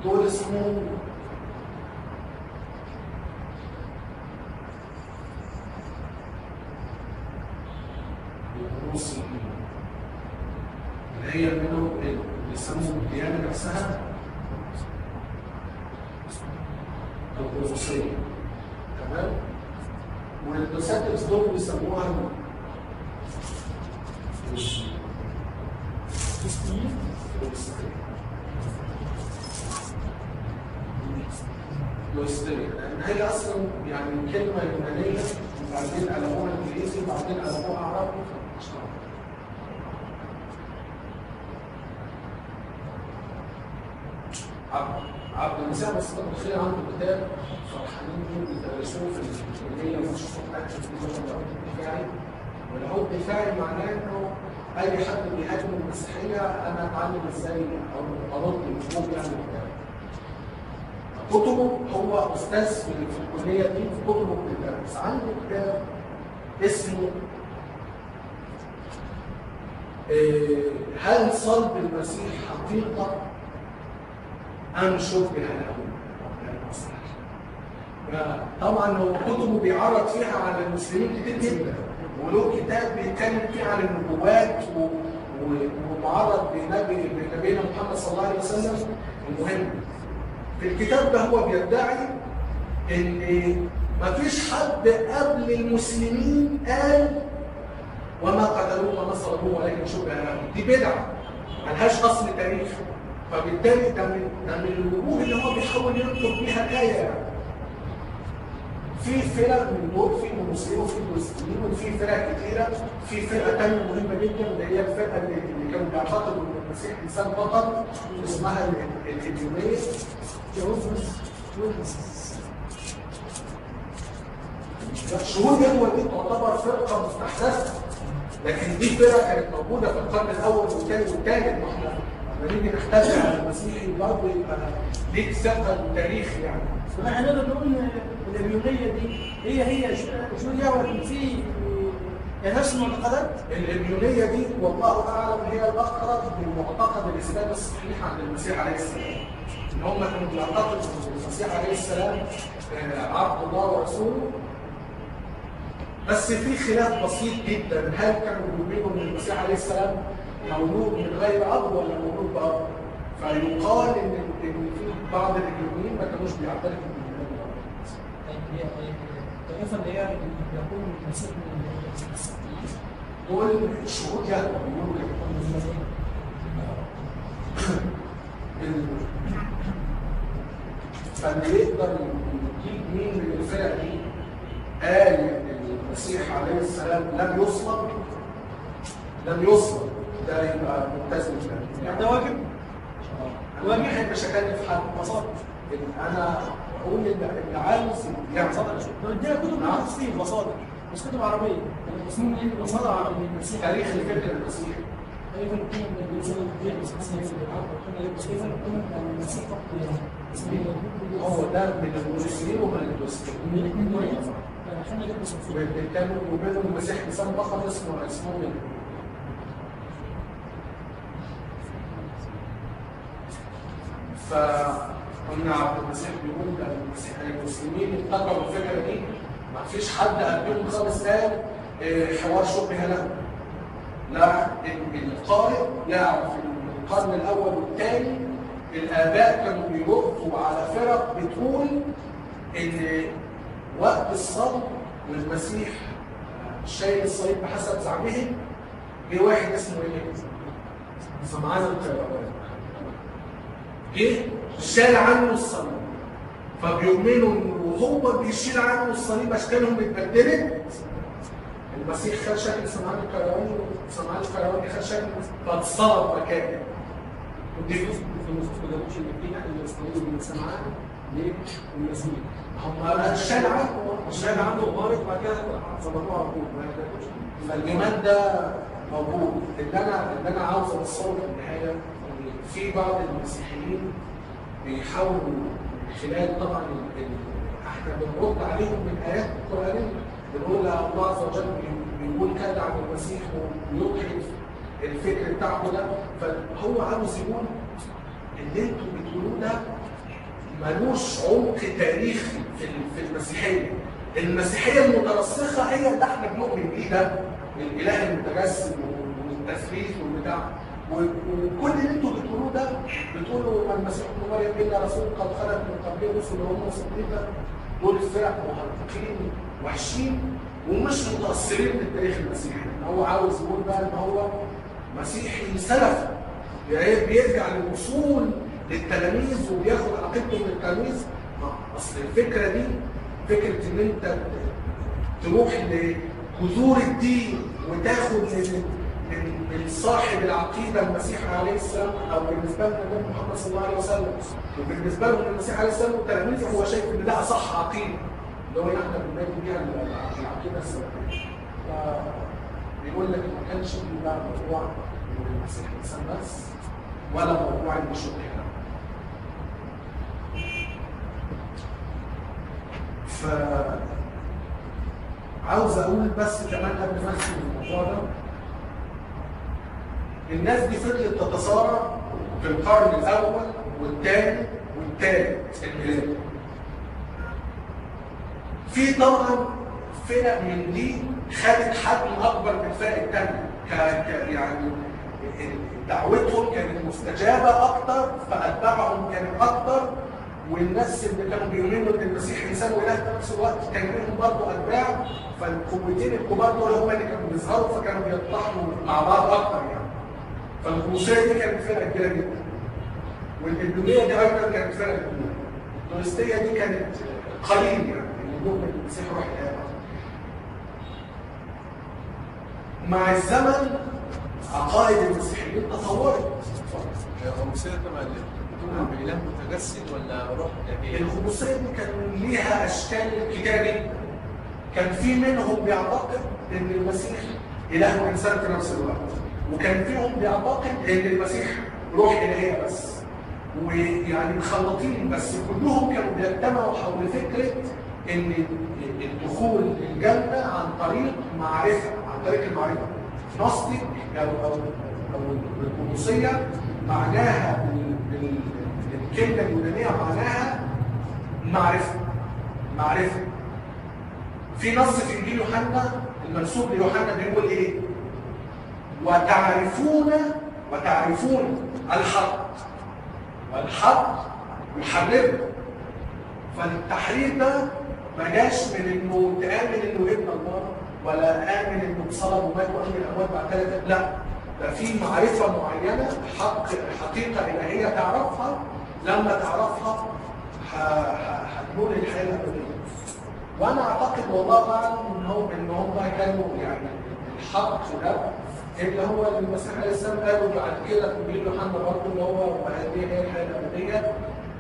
دول اسمهم الروسيين اللي هي منهم اللي بيسموا الديانة نفسها الروسية تمام والدوساتكس دول بيسموها الروسيين لويستريا لان هي اصلا يعني كلمه يونانيه وبعدين قلبوها انجليزي وبعدين قلبوها عربي عبد عبد المسيح بس متخيل عنده كتاب فرحانين بيه بيدرسوه في الكليه ومش اكتف في اللغه العربيه الدفاعي والعود الدفاعي معناه انه اي حد بيهاجم المسيحيه انا اتعلم ازاي او ارد الهجوم يعني بتاعي كتبه هو استاذ في في الكليه دي في كتبه بتدرس عنده كتاب اسمه آه، هل صلب المسيح حقيقه ام شبه له؟ طبعا هو كتبه بيعرض فيها على المسلمين كتير جدا وله كتاب بيتكلم فيه عن النبوات و- و- ومعرض بنبي بنبينا محمد صلى الله عليه وسلم المهم في الكتاب ده هو بيدعي ان مفيش حد قبل المسلمين قال وما قتلوه وما صلبوه ولكن شبه له دي بدعه ملهاش اصل تاريخي فبالتالي ده من ده من الوجوه اللي هو بيحاول ينقض بيها الايه يعني في فرق من دول في المسلمين وفي المسلمين وفي فرق كتيره في فرقه ثانيه مهمه جدا اللي هي الفرقه اللي, اللي كانوا بيعتقدوا ان المسيح انسان فقط اسمها ال- الهجوميه شهود يهوى دي تعتبر فرقه مستحدثه لكن دي فرقه كانت موجوده في القرن الاول والثاني والثالث ما احنا لما نيجي نختلف على المسيحي برضه يبقى ليك ثقه تاريخي يعني فاحنا نقدر نقول ان الابيونيه دي هي هي شو- شو هي ولكن في يعني نفس المعتقدات الإبيونية دي والله أعلم هي الأقرب للمعتقد الإسلامي الصحيح عند المسيح عليه السلام. إن هم كانوا بيعتقدوا إن المسيح عليه السلام آه، عبد الله ورسوله بس في خلاف بسيط جدا هل كانوا بيؤمنوا ان المسيح عليه السلام مولود من غير اب ولا مولود باب؟ فيقال ان ان في بعض الإبيونيين ما كانوش بيعترفوا بالمولود باب. طيب هي هي الطائفه اللي هي يكون المسيح من السبتيين دول شهود يهوى بيقولوا كده. ال- فاللي يقدر يجيب مين من الفرق دي قال ان المسيح عليه السلام لم يصلب لم يصلب ده يبقى ملتزم بالله. يعني ده واجب واجب ما بحبش اكلف حد مصادر انا اقول اللي اللي عاوز يعني مصادر لو ادينا كتب نعم. تفصيل مصادر مش كتب عربيه اسمهم ايه مصادر عربيه المسيح تاريخ الفكر المسيحي كيف نكون من الانسان الكبير بس حسن في العرب كيف نكون من المسيح فقط هو ده من المسلمين ومن المسلمين الاثنين دول احنا نلبس الفيل كانوا وبينهم المسيح انسان فقط اسمه اسمه من فقلنا عبد المسيح بيقول ده المسيح المسلمين اتبعوا الفكره دي ما فيش حد قبلهم خالص قال آه، حوار شبه له لا ال- القارئ يعرف ان القرن الاول والثاني الاباء كانوا بيردوا على فرق بتقول ان وقت الصلب والمسيح شايل الصليب بحسب زعمهم جه واحد اسمه ايه؟ سمعان القيروان جه شال عنه الصليب فبيؤمنوا انه وهو بيشيل عنه الصليب اشكالهم اتبدلت المسيح خد شكل سمعان القيرواني وسمعان القيرواني خد شكل فاتصلب مكانه ودي في النصوص ما جابوش ان في احد الاسرائيلي من سمعان ليه؟ المسيح هم شال عنه شال عنده غارق وبعد كده صبروه على طول ما جابوش فالإيمان ده موجود اللي أنا اللي أنا عاوز أوصله في النهاية إن في بعض المسيحيين بيحاولوا من خلال طبعا ال- ال- احنا بنرد عليهم من آيات القرآنية بنقول الله عز وجل بي- بيقول كذا عن المسيح وبيضحك الفكر بتاعه ده فهو عاوز يقول اللي انتوا بتقولوه ده ملوش عمق تاريخي في ال- في المسيحيه المسيحيه المترسخه هي اللي احنا بنؤمن بيه ده الاله المتجسد والتثبيت والبتاع و- وكل اللي انتوا بتقولوه ده بتقولوا المسيح ابن مريم الا رسول قد خلت من قبله رسل وهم صديقه دول الفرق محققين وحشين ومش متاثرين بالتاريخ المسيحي هو عاوز يقول بقى ان هو مسيحي سلفي يعني بيرجع للاصول للتلاميذ وبياخد عقيدته من التلاميذ ما اصل الفكره دي فكره ان انت تروح لجذور الدين وتاخد من من من صاحب العقيده المسيح عليه السلام او بالنسبه لنا النبي محمد صلى الله عليه وسلم وبالنسبه لهم المسيح عليه السلام وتلاميذه هو شايف ان ده اصح عقيده اللي هو احنا بنبني بيها العقيده السلفيه بيقول لك ما كانش في بقى موضوع ان المسيح انسان بس ولا موضوع ان شبه له ف عاوز اقول بس كمان قبل ما اختم الموضوع ده الناس دي فضلت تتصارع في القرن الاول والثاني والثالث الميلادي في طبعا فرق من دي خدت حجم اكبر من الفرق الثانيه ك... ك... يعني دعوتهم كانت مستجابه اكتر فاتباعهم كانت اكتر والناس اللي كانوا بيؤمنوا ان المسيح انسان واله في نفس الوقت كان لهم برضه اتباع فالقوتين الكبار دول هم اللي كانوا بيظهروا فكانوا بيتطحنوا مع بعض اكتر يعني فالروسيه دي كانت فرقه كبيره جدا والإبلية دي ايضا كانت فرقه كبيره التورستيه دي كانت قليل يعني اللي يؤمن المسيح روح الآب مع الزمن عقائد المسيحيين تطورت الخمسية طبعا اللي بتؤمن بإله متجسد ولا روح إلهية؟ الخمسية دي كان ليها أشكال كتيرة جدا كان في منهم بيعتقد إن المسيح إله وإنسان في نفس الوقت وكان فيهم بيعتقد إن المسيح روح إلهية بس ويعني مخلطين بس كلهم كانوا بيجتمعوا حول فكرة إن الدخول الجنة عن طريق معرفة عن طريق المعرفة نوستيك أو أو أو القدسية معناها بال- بال- بالكلمة اليونانية معناها معرفة معرفة في نص في انجيل يوحنا المنسوب ليوحنا بيقول ايه؟ وتعرفون وتعرفون الحق والحق يحرركم فالتحرير ده ما جاش من انه تامن انه ابن الله ولا امن انه اتصلب ومات وامن الاموات بعد ثلاثه لا ده في معرفه معينه حق حقيقه الهيه تعرفها لما تعرفها ه- ه- هتنول الحياه الابديه وانا اعتقد والله اعلم ان هو ان هم كانوا يعني الحق ده اللي هو اللي المسيح عليه السلام قالوا بعد كده في انجيل يوحنا برضه اللي هو وهذه هي الحياه الابديه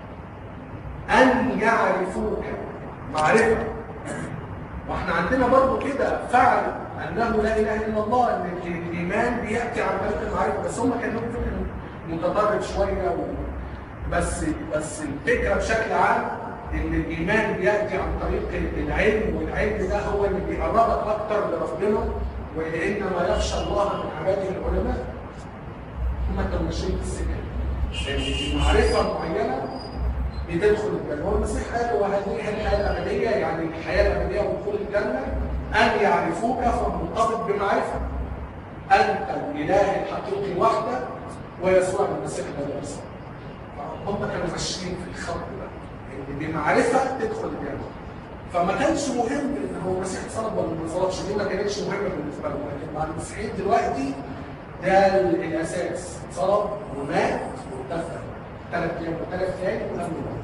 ان يعرفوك معرفه واحنا عندنا برضه كده فعل انه لا اله الا الله ان الايمان بياتي عن طريق المعرفه بس هم كانوا فكر متطرف شويه و... بس بس الفكره بشكل عام ان الايمان بياتي عن طريق العلم والعلم ده هو اللي بيقربك اكتر لربنا وانما يخشى الله من عباده العلماء هم كانوا ماشيين في السكه لان في معرفه معينه بتدخل الجنه والمسيح قال وهذه هي الحياه الابديه يعني الحياه الابديه ودخول الجنه ان يعرفوك فمرتبط بمعرفه انت الاله الحقيقي وحدك ويسوع المسيح الذي ارسله هم كانوا ماشيين في الخط ده ان بمعرفه تدخل الجنه فما كانش مهم ان هو المسيح اتصلب ولا ما اتصلبش دي ما كانتش مهمه بالنسبه لهم لكن مع المسيحيين دلوقتي ده ال- الاساس اتصلب ومات وارتفع ثلاث ايام وثلاث ليالي وقبل الموت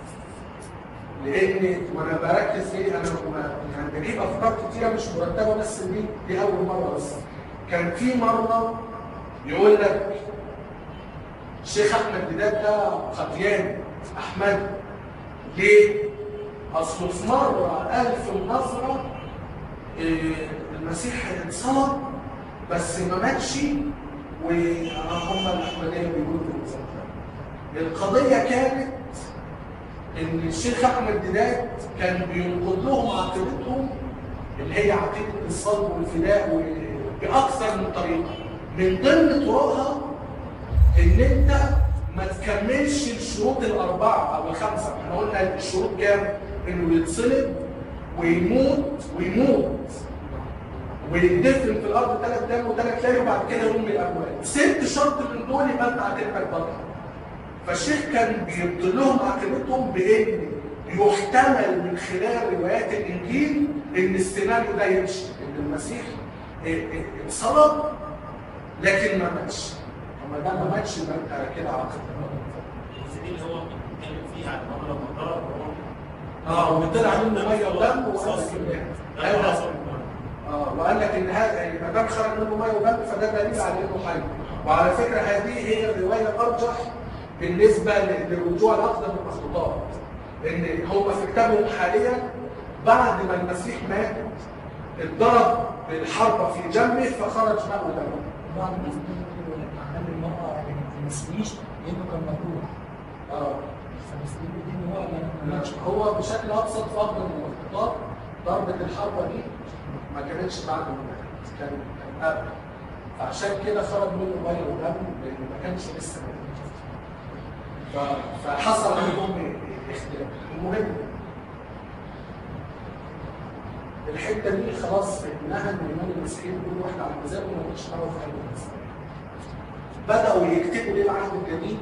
لان وانا بركز ليه انا ما- يعني بجيب افكار كتيره مش مرتبه بس دي دي اول مره بس كان في مره يقول لك الشيخ احمد بداد ده قدياني احمد ليه؟ اصله في مره قال في النظره إيه، المسيح اتصلب بس ما ماتش وهم الاحمديه بيقولوا كده القضيه كانت ان الشيخ احمد ديدات كان بينقل لهم عقيدتهم اللي هي عقيده الصلب والفداء و- باكثر من طريقه من ضمن طرقها ان انت ما تكملش الشروط الاربعه او الخمسه احنا قلنا الشروط كام؟ انه يتصلب ويموت ويموت ويدفن في الارض ثلاث ايام وثلاث ليالي وبعد كده يقوم من الاموات ست شرط من دول يبقى انت هتبقى بطل فالشيخ كان بيبطل لهم عقيدتهم بان يحتمل من خلال روايات الانجيل ان السيناريو ده يمشي ان المسيح اه، اه، اتصلب لكن ما ماتش اما ده ما ماتش يبقى انت كده عاقل السنين اللي هو بيتكلم فيها عن الموضوع لما ضرب اه وطلع منه ميه ودم وخلاص ده ايوه حصل اه وقال لك ان هذا ما دام خرج منه ميه ودم فده دليل على انه حي وعلى فكره هذه هي الروايه الارجح بالنسبه ل- للرجوع لاقدم المخطوطات ان هم في كتابهم حاليا بعد ما المسيح مات اتضرب بالحربه في جنبه فخرج ماء ودم بعض الناس بتقول لك عمل المرأة يعني ما تمسليش لأنه كان مجروح اه فمسلمين دي إن هو ما ماتش هو بشكل ابسط في اقدم المخطوطات ضربه الحربه دي ما كانتش بعد ما مات كان كان قبل فعشان كده خرج منه ميه ودم لان ما كانش لسه مات ف- فحصل عندهم اختلاف المهم الحته دي خلاص فهمناها ان ايمان المسيحيين كل واحد على مزاجه ما كانش معه في اي ناس بداوا يكتبوا ليه العهد الجديد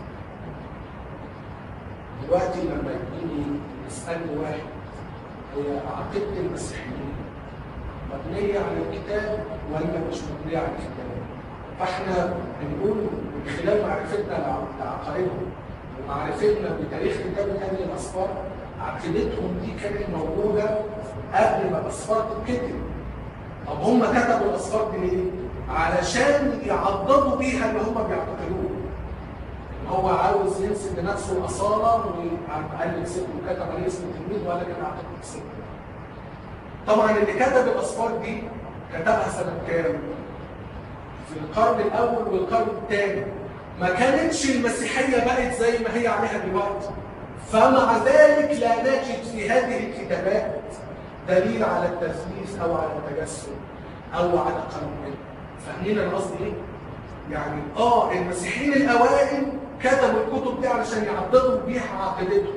دلوقتي لما يجيني يسالني واحد هي عقيده المسيحيين مبنيه على الكتاب ولا مش مبنيه على الكتاب؟ فاحنا بنقول من خلال معرفتنا لع- لعقائدهم ومعرفتنا بتاريخ كتابه هذه الاسفار عقيدتهم دي كانت موجوده قبل ما الاسفار تتكتب. طب هم كتبوا الاسفار دي ليه؟ علشان يعضدوا بيها اللي هم بيعتقدوه. إن هو عاوز ينسب لنفسه الاصاله وقال ست وكتب عليه اسم التلميذ وقال لك انا اعتقد ست. طبعا اللي كتب الاسفار دي كتبها سنه كام؟ في القرن الاول والقرن الثاني ما كانتش المسيحيه بقت زي ما هي عليها دلوقتي فمع ذلك لا نجد في هذه الكتابات دليل على التثليث او على التجسد او على قانونيه فاهمين انا قصدي ايه؟ يعني اه المسيحيين الاوائل كتبوا الكتب دي علشان يعضدوا بيها عقيدتهم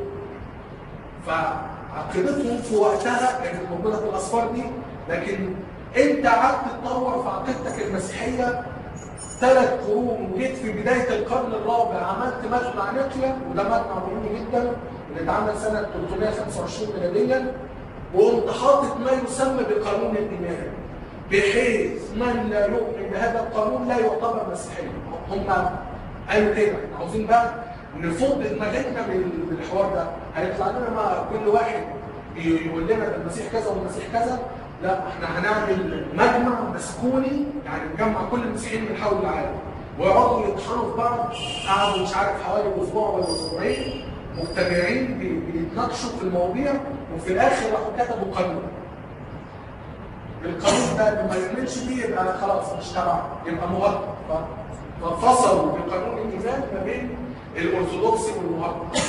فعقيدتهم في وقتها كانت موجوده في الاسفار دي لكن انت قعدت تطور في عقيدتك المسيحيه ثلاث قرون وجيت في بدايه القرن الرابع عملت مجمع نقله وده مجمع مهم جدا اللي اتعمل سنه 325 ميلاديا وقمت حاطط ما يسمى بقانون الايمان بحيث من لا يؤمن بهذا القانون لا يعتبر مسيحيا هم قالوا كده احنا عاوزين بقى نفض دماغنا من من الحوار ده هيطلع لنا ما كل واحد ي- يقول لنا ده المسيح كذا والمسيح كذا لا احنا هنعمل مجمع مسكوني يعني نجمع كل المسيحيين من حول العالم ويقعدوا يطحنوا في بعض قعدوا مش عارف حوالي اسبوع ولا اسبوعين مجتمعين بي- بيتناقشوا في المواضيع وفي الاخر راحوا كتبوا قانون القانون ده اللي ما يؤمنش بيه يبقى خلاص مش تبع يبقى مغلق ف- ففصلوا بقانون الايمان ما بين الارثوذكسي والمغلق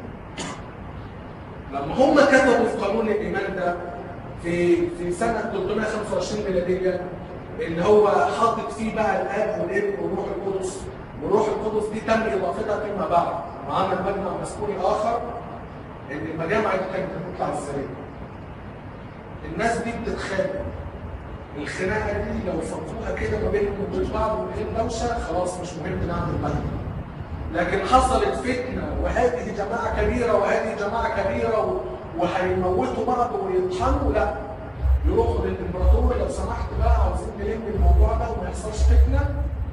لما هم كتبوا في قانون الايمان ده في في سنه 325 ميلاديه اللي هو حاطط فيه بقى الاب والابن والروح القدس والروح القدس دي تم اضافتها فيما بعد وعمل مجمع مسكوني اخر ان المجامع دي كانت بتطلع ازاي الناس دي بتتخانق الخناقه دي لو فضوها كده ما بينهم وبين بعض ومن غير دوشه خلاص مش مهم نعمل مجمع لكن حصلت فتنه وهذه جماعه كبيره وهذه جماعه كبيره و- وهيموتوا بعض ويطحنوا لا يروحوا للامبراطور لو سمحت بقى عاوزين نلم الموضوع ده وما يحصلش فتنه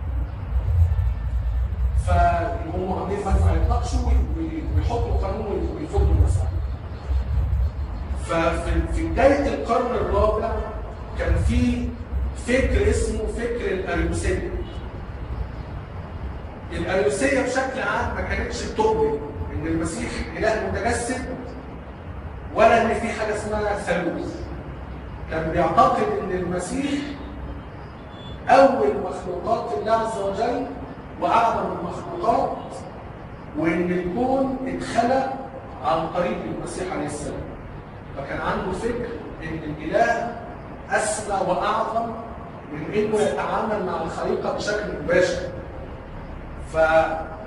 فيقوموا عاملين مجمع يتناقشوا وي- وي- ويحطوا قانون وي- ويفضوا المسألة. ففي في بدايه القرن الرابع كان في فكر اسمه فكر الاريوسيه. الاريوسيه بشكل عام ما كانتش بتؤمن ان المسيح اله متجسد ولا ان في حاجه اسمها ثالوث. كان بيعتقد ان المسيح اول مخلوقات الله عز وجل واعظم المخلوقات وان الكون اتخلق عن طريق المسيح عليه السلام فكان عنده فكر ان الاله اسمى واعظم من انه يتعامل مع الخليقه بشكل مباشر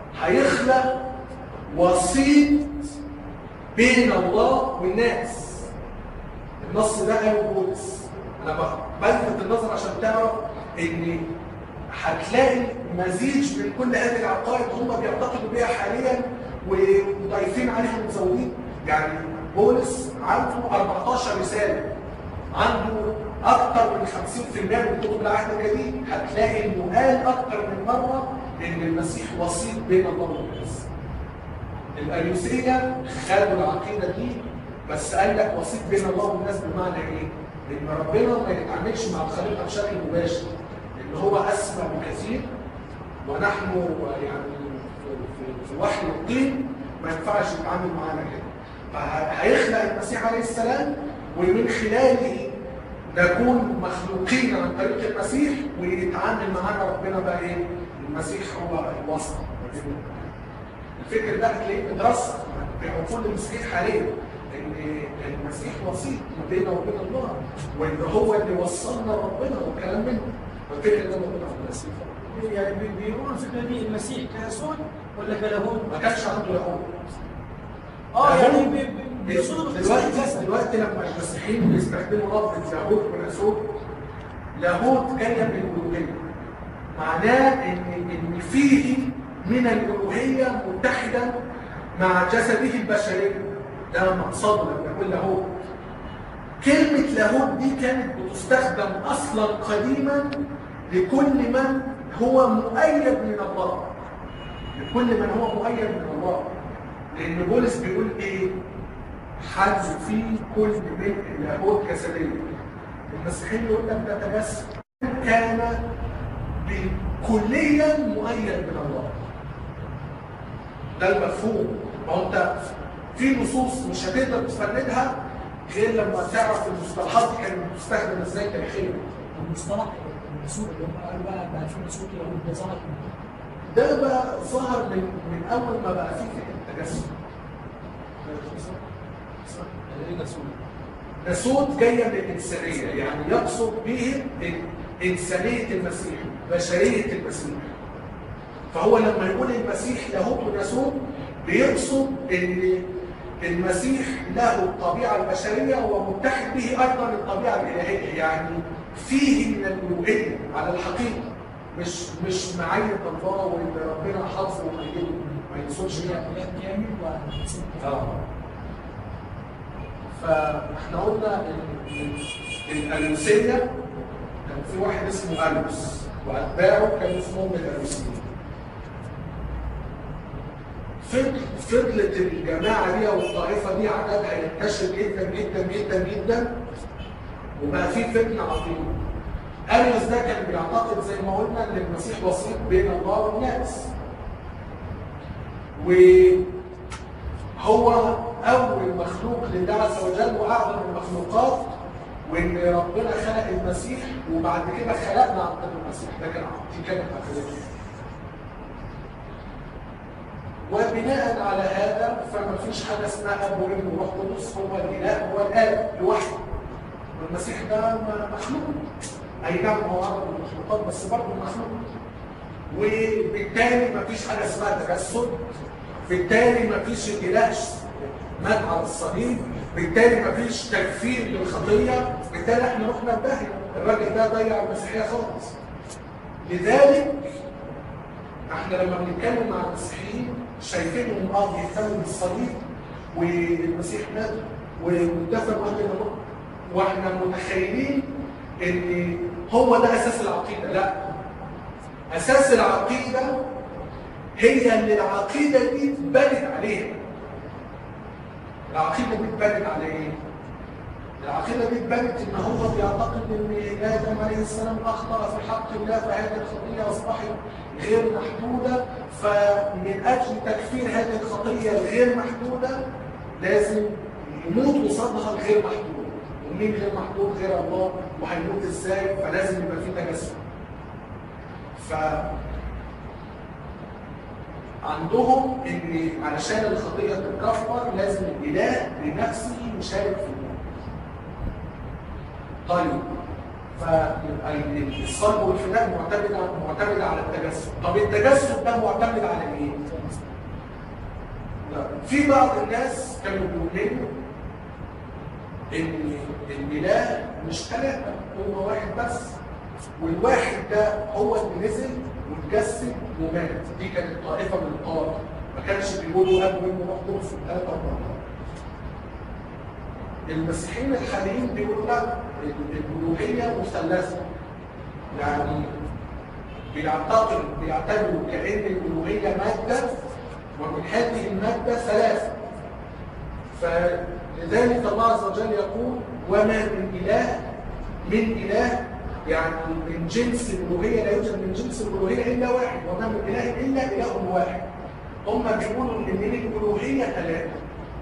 هيخلق وسيط بين الله والناس النص ده قاله بولس انا بقى بلفت النظر عشان تعرف ان هتلاقي مزيج من كل هذه العقائد هم بيعتقدوا بيها حاليا وضايفين عليها مزودين يعني بولس عنده 14 رساله عنده اكتر من 50% من كتب العهد الجديد هتلاقي انه قال اكتر من مره ان المسيح وسيط بين الله والناس الاريوسيه خدوا العقيده دي بس قال لك وسيط بين الله والناس بمعنى ايه؟ ان ربنا ما يتعاملش مع الخليقه بشكل مباشر ان هو اسمى بكثير ونحن يعني في, في, في وحي الطين ما ينفعش يتعامل معانا كده فهيخلق المسيح عليه السلام ومن خلاله نكون مخلوقين عن طريق المسيح ويتعامل معانا ربنا بقى ايه؟ المسيح هو الوسط الفكر ده هتلاقيه مترسخ في عقول المسيحيين حاليا ان المسيح وسيط ما بيننا وبين الله وان هو اللي وصلنا لربنا والكلام منه والفكر ده موجود عند المسيح يعني بي- بيقولوا الفكره دي المسيح كيسوع ولا كلاهون؟ ما كانش عنده يهود اه لا، يعني هم- بي- بي- بيقصدوا بالمسيح دلوقتي جسد دلوقتي لما المسيحيين بيستخدموا لفظ لاهوت وناسوت لاهوت جايه من الالوهيه معناه ان ان فيه من الالوهيه متحدا مع جسده البشري ده مقصده لما يقول لاهوت كلمة لاهوت دي كانت بتستخدم أصلا قديما لكل من هو مؤيد من الله لكل من هو مؤيد من الله لأن بولس بيقول إيه؟ حدث فيه كل من اللاهوت جسديا المسيحيين يقول لك ده تجسد كان كليا مؤيد من الله ده المفهوم ما هو انت في نصوص مش هتقدر تفندها غير لما تعرف المصطلحات دي كانت بتستخدم ازاي تاريخيا المصطلح النسوء اللي هم قالوا بقى بقى في نسوء يهود ده ظهر ده بقى ظهر من من اول ما بقى في فكره التجسد يعني ايه نسول؟ ناسوت جايه من الانسانيه يعني يقصد به انسانيه المسيح بشريه المسيح فهو لما يقول المسيح لاهوت وناسوت بيقصد ان المسيح له الطبيعه البشريه ومتحد به ايضا الطبيعه الالهيه يعني فيه من الالوهيه على الحقيقه مش مش معين الله وان ربنا حافظه وميته ما يقصدش كده كامل ونسوء اه فاحنا قلنا ال- ال- الألوسية كان في واحد اسمه ألوس وأتباعه كان اسمهم الألوسيين فضل- فضلت الجماعة دي أو الطائفة دي عددها ينتشر جدا جدا جدا جدا وبقى في فتنة عظيمة ألوس ده كان بيعتقد زي ما قلنا إن المسيح وسيط بين الله والناس و هو أول مخلوق لله عز وجل وأعظم المخلوقات وإن ربنا خلق المسيح وبعد كده خلقنا عن طريق المسيح ده كان دي كانت عقيدته. وبناء على هذا فما فيش حاجة اسمها أب وابن وروح قدس هو الإله هو الآب لوحده والمسيح ده م- مخلوق أي نعم هو أعظم المخلوقات بس برضه مخلوق وبالتالي ما فيش حاجة اسمها تجسد بالتالي ما فيش اله مات على الصليب بالتالي ما فيش تكفير للخطيه بالتالي احنا رحنا في داهيه الراجل ده ضيع المسيحيه خالص لذلك احنا لما بنتكلم مع المسيحيين شايفينهم اه بيهتموا بالصليب والمسيح مات واتفق اهل الله واحنا متخيلين ان هو ده اساس العقيده لا اساس العقيده هي اللي العقيدة دي اتبنت عليها العقيدة دي اتبنت على ايه؟ العقيدة دي اتبنت ان هو بيعتقد ان آدم عليه السلام أخطأ في حق الله فهذه الخطية أصبحت غير محدودة فمن أجل تكفير هذه الخطية الغير محدودة لازم يموت قصادها الغير محدود ومين غير محدود غير الله وهيموت ازاي فلازم يبقى في تجسد ف عندهم ان علشان الخطيه تتكفر لازم الاله بنفسه يشارك في الموت. طيب فالصلب والفداء معتمد على معتمد على التجسد، طب التجسد ده معتمد على ايه؟ في بعض الناس كانوا بيؤمنوا ان الاله مش ثلاثه هو واحد بس والواحد ده هو اللي نزل واتجسد ومات دي كانت طائفه من الطوائف ما كانش بيقولوا اب وابن روح قدس ثلاثه اربعه المسيحيين الحاليين بيقولوا لا الالوهيه مثلثه يعني بيعتقد بيعتبروا كأن الألوهية مادة ومن هذه المادة ثلاثة فلذلك الله عز وجل يقول وما من إله من إله يعني من جنس الألوهية لا يوجد من جنس الألوهية إلا واحد وما من إله إلا إله واحد هم بيقولوا إن الألوهية ثلاثة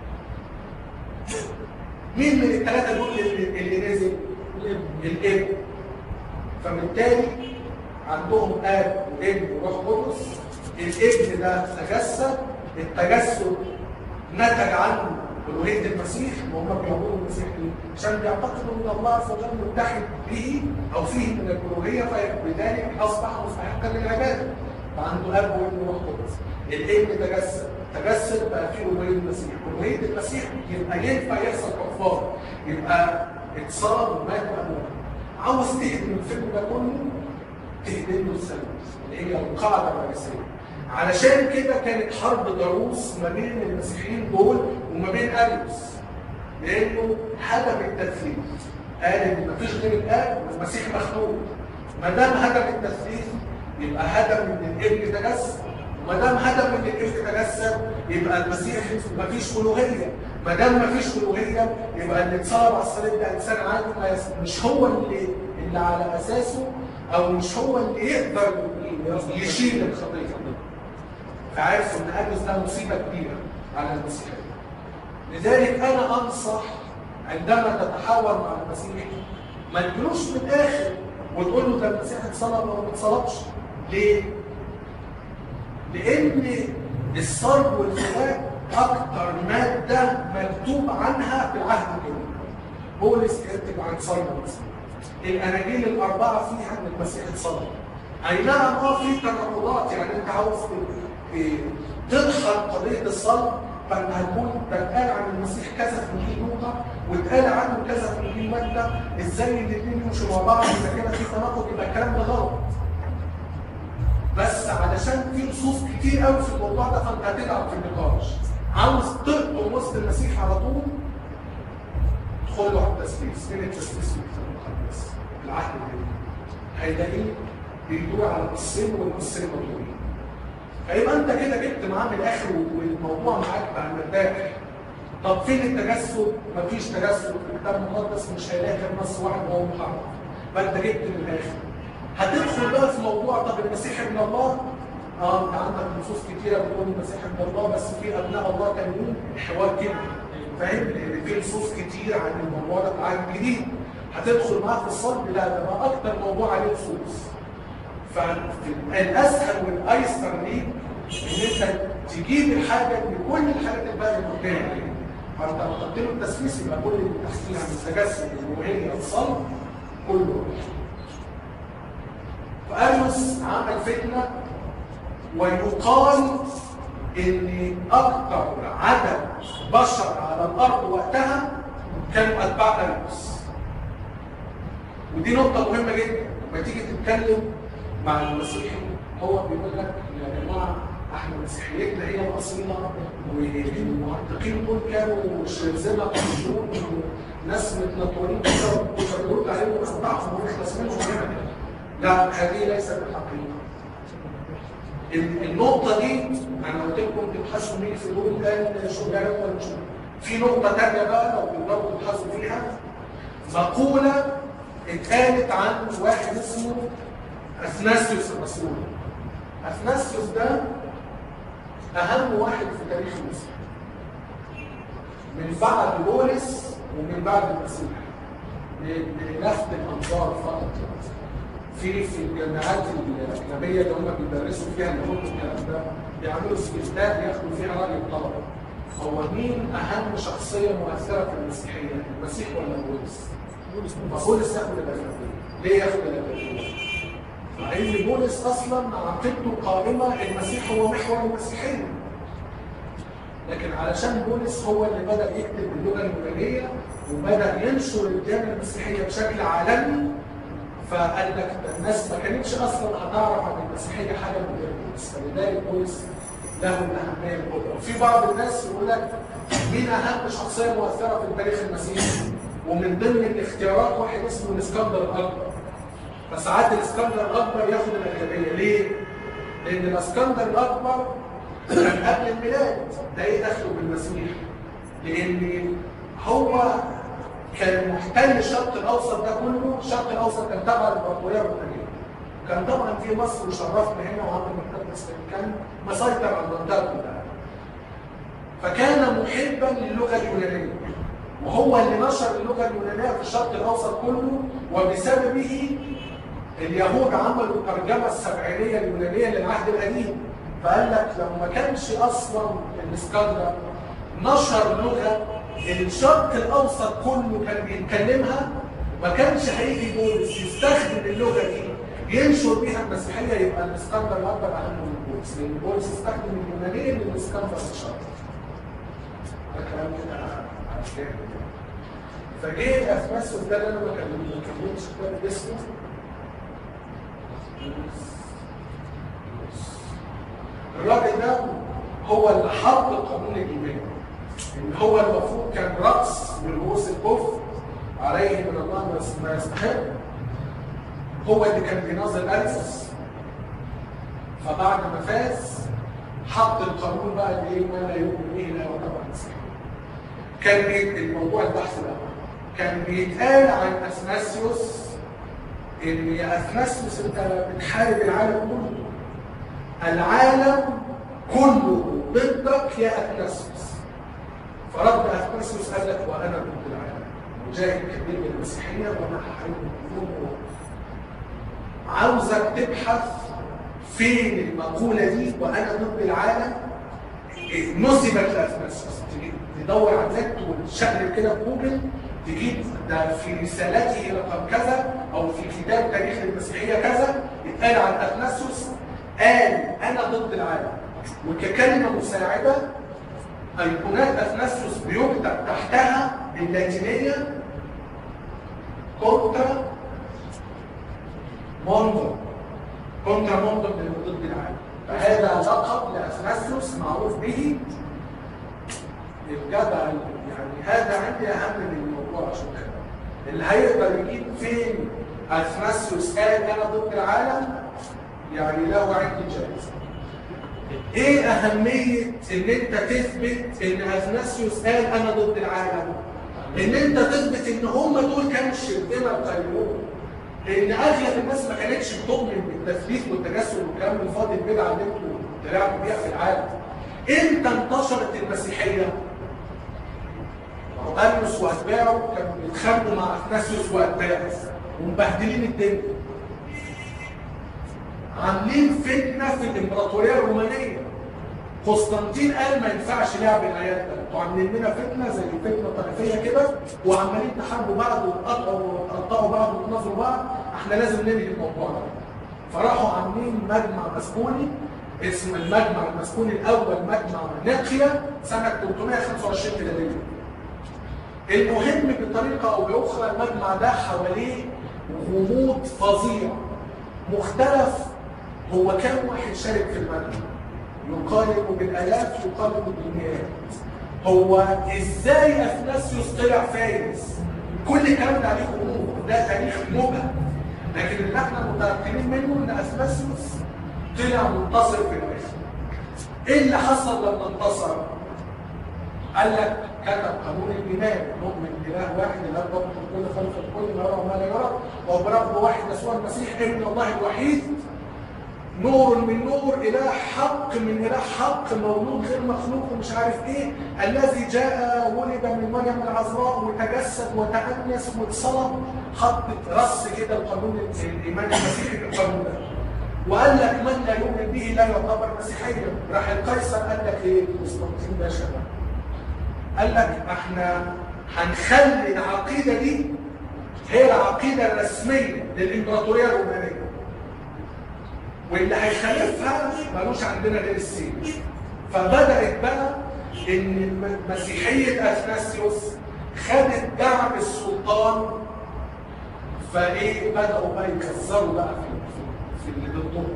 مين من الثلاثة دول اللي اللي نزل؟ الابن فبالتالي عندهم اب وابن وروح قدس الابن ده تجسد التجسد نتج عنه الوهيه المسيح وهم بيعبدوا المسيح ليه؟ عشان بيعتقدوا ان الله عز وجل متحد به او فيه من الالوهيه فبذلك اصبح مستحقا للعباده فعنده اب وابن وروح قدس الابن تجسد تجسد بقى فيه الوهيه المسيح والوهيه المسيح يبقى ينفع يحصل كفاره يبقى اتصال ومات واموات عاوز تهدم الفيلم ده كله تهدم له السلام اللي هي القاعده الرئيسيه علشان كده كانت حرب ضروس ما بين المسيحيين دول وما بين اريوس لانه هدم التثليث قال ان مفيش غير الاب والمسيح مخلوق ما دام هدم التثليث يبقى هدم ان الابن تجسد وما دام هدم ان الابن تجسد يبقى المسيح مفيش الوهيه ما دام مفيش الوهيه يبقى اللي اتصلب على الصليب ده انسان عادي ما يس- مش هو اللي اللي على اساسه او مش هو اللي يقدر يشيل الخطيه فعارف ان اجلس ده مصيبه كبيره على المسيحيه لذلك انا انصح عندما تتحاور مع المسيح ما تجيلوش من الاخر وتقول له ده المسيح اتصلب ولا ما اتصلبش ليه؟ لان الصلب والفداء اكتر ماده مكتوب عنها في العهد الجديد بولس كاتب عن صلب المسيح الاناجيل الاربعه فيها ان المسيح اتصلب اي نعم اه في تناقضات يعني انت عاوز ت- ت- تدخل قضيه الصلب فانت هتقول ده اتقال عن المسيح كذا في انجيل لوقا واتقال عنه كذا في انجيل متى ازاي الاثنين يمشوا مع بعض اذا كده في تناقض يبقى الكلام ده غلط بس علشان في نصوص كتير قوي في الموضوع ده فانت هتتعب في النقاش عاوز تقطم وسط المسيح على طول ادخل له على التسليس فين التسليس في الكتاب المقدس العهد الجديد هيلاقيه بيدور على النصين والنصين مطلوبين فيبقى انت كده جبت معاه من الاخر والموضوع معاك بقى مرتاح طب فين التجسد؟ مفيش تجسد في الكتاب المقدس مش هيلاقي غير نص واحد وهو محرم فانت جبت من الاخر هتدخل بقى في موضوع طب المسيح ابن الله اه انت عندك نصوص كتيره بتقول المسيح ابن الله بس في ابناء الله تانيين حوار كده فاهم لان في نصوص كتير عن الموضوع ده في العهد الجديد هتدخل معاه في الصلب لا ده بقى اكتر موضوع عليه نصوص فالاسهل والايسر ليك ان انت تجيب الحاجه من كل الحاجات الباقيه اللي قدامك فانت لو خدت له التسويس يبقى كل التحصيل عن التجسد الوهيه الصلب كله فأريوس عمل فتنة ويقال ان اكثر عدد بشر على الارض وقتها كانوا اتباع اريوس ودي نقطة مهمة جدا لما تيجي تتكلم مع المسيحي هو بيقول لك يا جماعة احنا مسيحيتنا هي الاصيلة والمعتقين دول كانوا شرذمة قصدون ناس متنطورين كده وبيرد عليهم ونقطعهم ونخلص منهم هنا لا هذه ليست الحقيقة ال- النقطة دي أنا قلت لكم تبحثوا مين في دول كان شو بيعمل ولا شو في نقطة تانية بقى لو تقدروا تبحثوا فيها مقولة اتقالت عن واحد اسمه أثناسيوس الرسول أثناسيوس ده أهم واحد في تاريخ مصر من بعد بولس ومن بعد المسيح لنفت الأنظار فقط في في الجامعات الأجنبية اللي هم بيدرسوا فيها العلوم والكلام ده بيعملوا استفتاء ياخدوا فيها رأي الطلبة هو مين أهم شخصية مؤثرة في المسيحية المسيح ولا بولس؟ فبولس ياخد الأغلبية ليه ياخد الأغلبية؟ مع إن بولس أصلا عقيدته قائمة المسيح هو محور المسيحية لكن علشان بولس هو اللي بدا يكتب باللغه اليونانيه وبدا ينشر الديانه المسيحيه بشكل عالمي فقال لك ده الناس ما كانتش اصلا هتعرف عن المسيحيه حاجه من غير بولس فلذلك بولس له الاهميه الكبرى وفي بعض الناس يقول لك مين اهم شخصيه مؤثره في التاريخ المسيحي ومن ضمن الاختيارات واحد اسمه الاسكندر الاكبر فساعات الاسكندر الاكبر ياخد الاغلبيه ليه؟ لان الاسكندر الاكبر كان قبل الميلاد ده ايه دخله بالمسيح؟ لان هو كان محتل الشرق الاوسط ده كله، الشرق الاوسط كان تبع الامبراطوريه الرومانيه. كان طبعا في مصر وشرفنا هنا وعمل المقدس كان مسيطر على المنطقه كلها. فكان محبا للغه اليونانيه. وهو اللي نشر اللغه اليونانيه في الشرق الاوسط كله وبسببه اليهود عملوا الترجمه السبعينيه اليونانيه للعهد القديم فقال لك لو ما كانش اصلا الاسكندر نشر لغه الشرق الاوسط كله كان بيتكلمها ما كانش هيجي بولس يستخدم اللغه دي ينشر بيها المسيحيه يبقى الاسكندر الاكبر اهم من بولس لان بولس استخدم اليونانيه للاسكندر الشرقي ده كلام كده عشان فجه اثناسوس ده اللي انا ما كلمتش كتاب اسمه الراجل ده هو اللي حط قانون الايمان ان هو المفروض كان راس من رؤوس الكفر عليه من الله ما يستحق هو اللي كان بيناظر ارسس فبعد ما فاز حط القانون بقى اللي ايه ما لا يؤمن به لا يعتبر مسيحي كان بيت الموضوع البحث ده كان بيتقال عن اثناسيوس ان يا اثناسيوس انت بتحارب العالم كله العالم كله ضدك يا اثناسيوس فرد اثناسيوس قال لك وانا ضد العالم مجاهد كبير من المسيحيه وانا هحاربهم كلهم عاوزك تبحث فين المقوله دي وانا ضد العالم نسبت لاثناسيوس تجي تدور على النت وتشقلب كده في جوجل تجيب ده في رسالته رقم كذا او في كتاب تاريخ المسيحيه كذا اتقال عن اثناسيوس قال انا ضد العالم وككلمه مساعده ايقونات اثناسيوس بيكتب تحتها باللاتينيه كونترا موندو كونترا موندو من ضد العالم فهذا لقب لاثناسيوس معروف به الجدع يعني هذا عندي اهم من الموضوع عشان كده اللي هيقدر يجيب فين اثناسيوس قال انا ضد العالم يعني له عندي جائزه ايه اهميه ان انت تثبت ان اثناسيوس قال انا ضد العالم ان انت تثبت ان هم دول كانوا الشرذمه القيمون لان اغلب الناس ما كانتش بتؤمن بالتثبيت والتجسد والكلام الفاضي البدعه اللي انتوا طلعتوا بيها في العالم امتى انتشرت المسيحيه أرنس وأتباعه كانوا بيتخانقوا مع أثناسيوس وأتباعه ومبهدلين الدنيا. عاملين فتنة في الإمبراطورية الرومانية. قسطنطين قال ما ينفعش لعب الآيات ده، انتوا عاملين لنا فتنة زي فتنة طائفية كده وعمالين تحاربوا بعض وتقطعوا وتقطعوا بعض وتناظروا بعض، احنا لازم ننهي الموضوع ده. فراحوا عاملين مجمع مسكوني اسم المجمع المسكوني الأول مجمع نقيا سنة 325 ميلادية. المهم بطريقة أو بأخرى المجمع ده حواليه غموض فظيع مختلف هو كم واحد شارك في المجمع يقارب بالآلاف يقارب بالمئات هو إزاي أثناسيوس طلع فايز كل الكلام ده عليه غموض ده تاريخ مبهم لكن اللي احنا متأكدين منه إن أثناسيوس طلع منتصر في الآخر إيه اللي حصل لما انتصر؟ قال لك كتب قانون الايمان نؤمن باله واحد لا يضبط كل خلق الكل ما يرى وما لا يرى وبرب واحد يسوع المسيح ابن الله الوحيد نور من نور اله حق من اله حق مولود غير مخلوق ومش عارف ايه الذي جاء ولد من مريم العذراء وتجسد وتأنس واتصلب حط رص كده القانون الايمان المسيحي في القانون ده وقال لك من لا يؤمن به لا يعتبر مسيحيا راح القيصر قال لك ايه قسطنطين باشا بقى قال لك احنا هنخلي العقيده دي هي العقيده الرسميه للامبراطوريه الرومانيه واللي هيخالفها ملوش عندنا غير السيف فبدات بقى ان الم- مسيحيه اثناسيوس خدت دعم السلطان فايه بداوا بقى يكسروا بقى في في في اللي ضدهم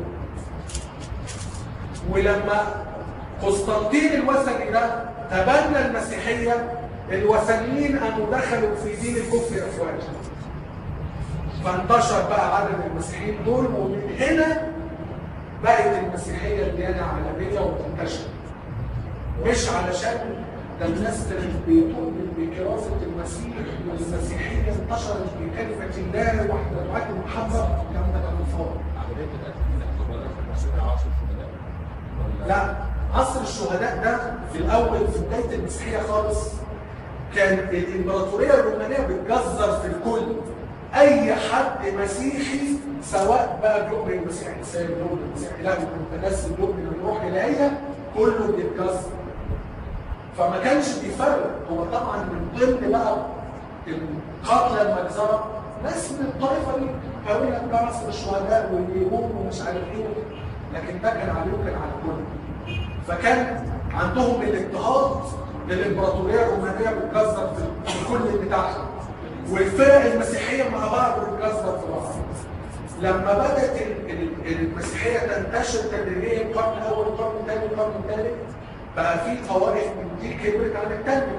ولما قسطنطين الوثني ده تبنى المسيحيه الوثنيين قاموا دخلوا في دين الكفر افواجا فانتشر بقى عدد المسيحيين دول ومن هنا بقت المسيحيه ديانه عالميه وتنتشر مش علشان ده الناس كانت بتؤمن بكراسه المسيح والمسيحيه انتشرت بكلمه الله وحده وعد المحبه الكلام ده كان فاضي عمليه القتل اللي احنا بنعملها عصر الشهداء ولا لا عصر الشهداء ده في الاول في بدايه المسيحيه خالص كان الامبراطوريه الرومانيه بتجزر في الكل اي حد مسيحي سواء بقى بيؤمن المسيح عيسى بيؤمن المسيح اله متنسل بيؤمن بالروح الالهيه كله بيتجزر فما كانش بيفرق هو طبعا من ضمن بقى القتلى المجزره ناس من الطائفه دي هيقول لك ده عصر الشهداء واليهود ومش عارف ايه لكن ده كان عليه وكان على الكل فكان عندهم الاضطهاد للامبراطوريه الرومانيه بتجزر في في كل بتاعها والفرق المسيحيه مع بعض بتجزر في بعض لما بدات ال- ال- المسيحيه تنتشر تدريجيا القرن الاول القرن الثاني القرن الثالث بقى في طوائف من دي كبرت عن الثانيه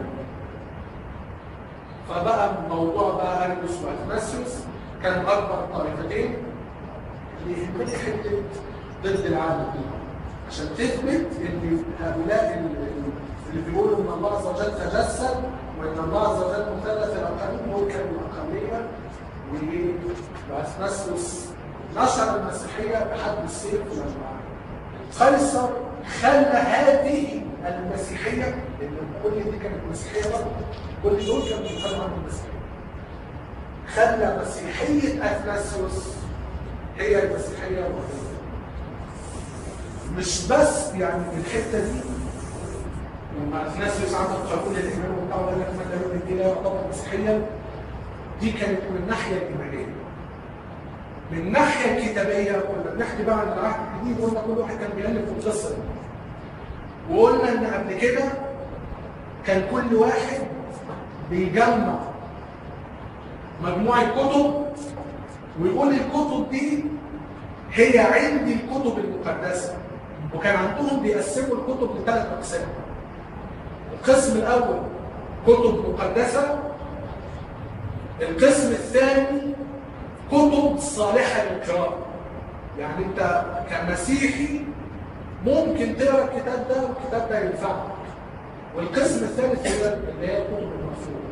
فبقى موضوع بقى ارجوس واثناسيوس كان اكبر طائفتين اللي يهمني حته ضد العالم دي عشان تثبت ان هؤلاء ال- اللي بيقولوا ان الله عز وجل تجسد وان الله عز وجل مثلث الاقاليم دول كانوا اقليه واثناسيوس نشر المسيحيه بحد السيف لما قيصر خلى هذه المسيحيه لان كل دي كانت مسيحيه برضه كل دول كانوا بيتكلموا عن المسيحيه خلى مسيحيه اثناسيوس هي المسيحيه الوحيده مش بس يعني في الحته دي لما اثناسيوس عمل قانون الايمان وبتاع وقال لك من لا يؤمن بي لا يعتبر مسيحيا دي كانت من الناحيه الايمانيه من الناحيه الكتابيه كنا بنحكي بقى عن العهد الجديد وقلنا كل واحد كان بيالف في القصه دي وقلنا ان قبل كده كان كل واحد بيجمع مجموعه كتب ويقول الكتب دي هي عندي الكتب المقدسه وكان عندهم بيقسموا الكتب لثلاث اقسام القسم الاول كتب مقدسه القسم الثاني كتب صالحه للقراءه يعني انت كمسيحي ممكن تقرا الكتاب ده والكتاب ده ينفعك والقسم الثالث هي اللي هي الكتب المفروضه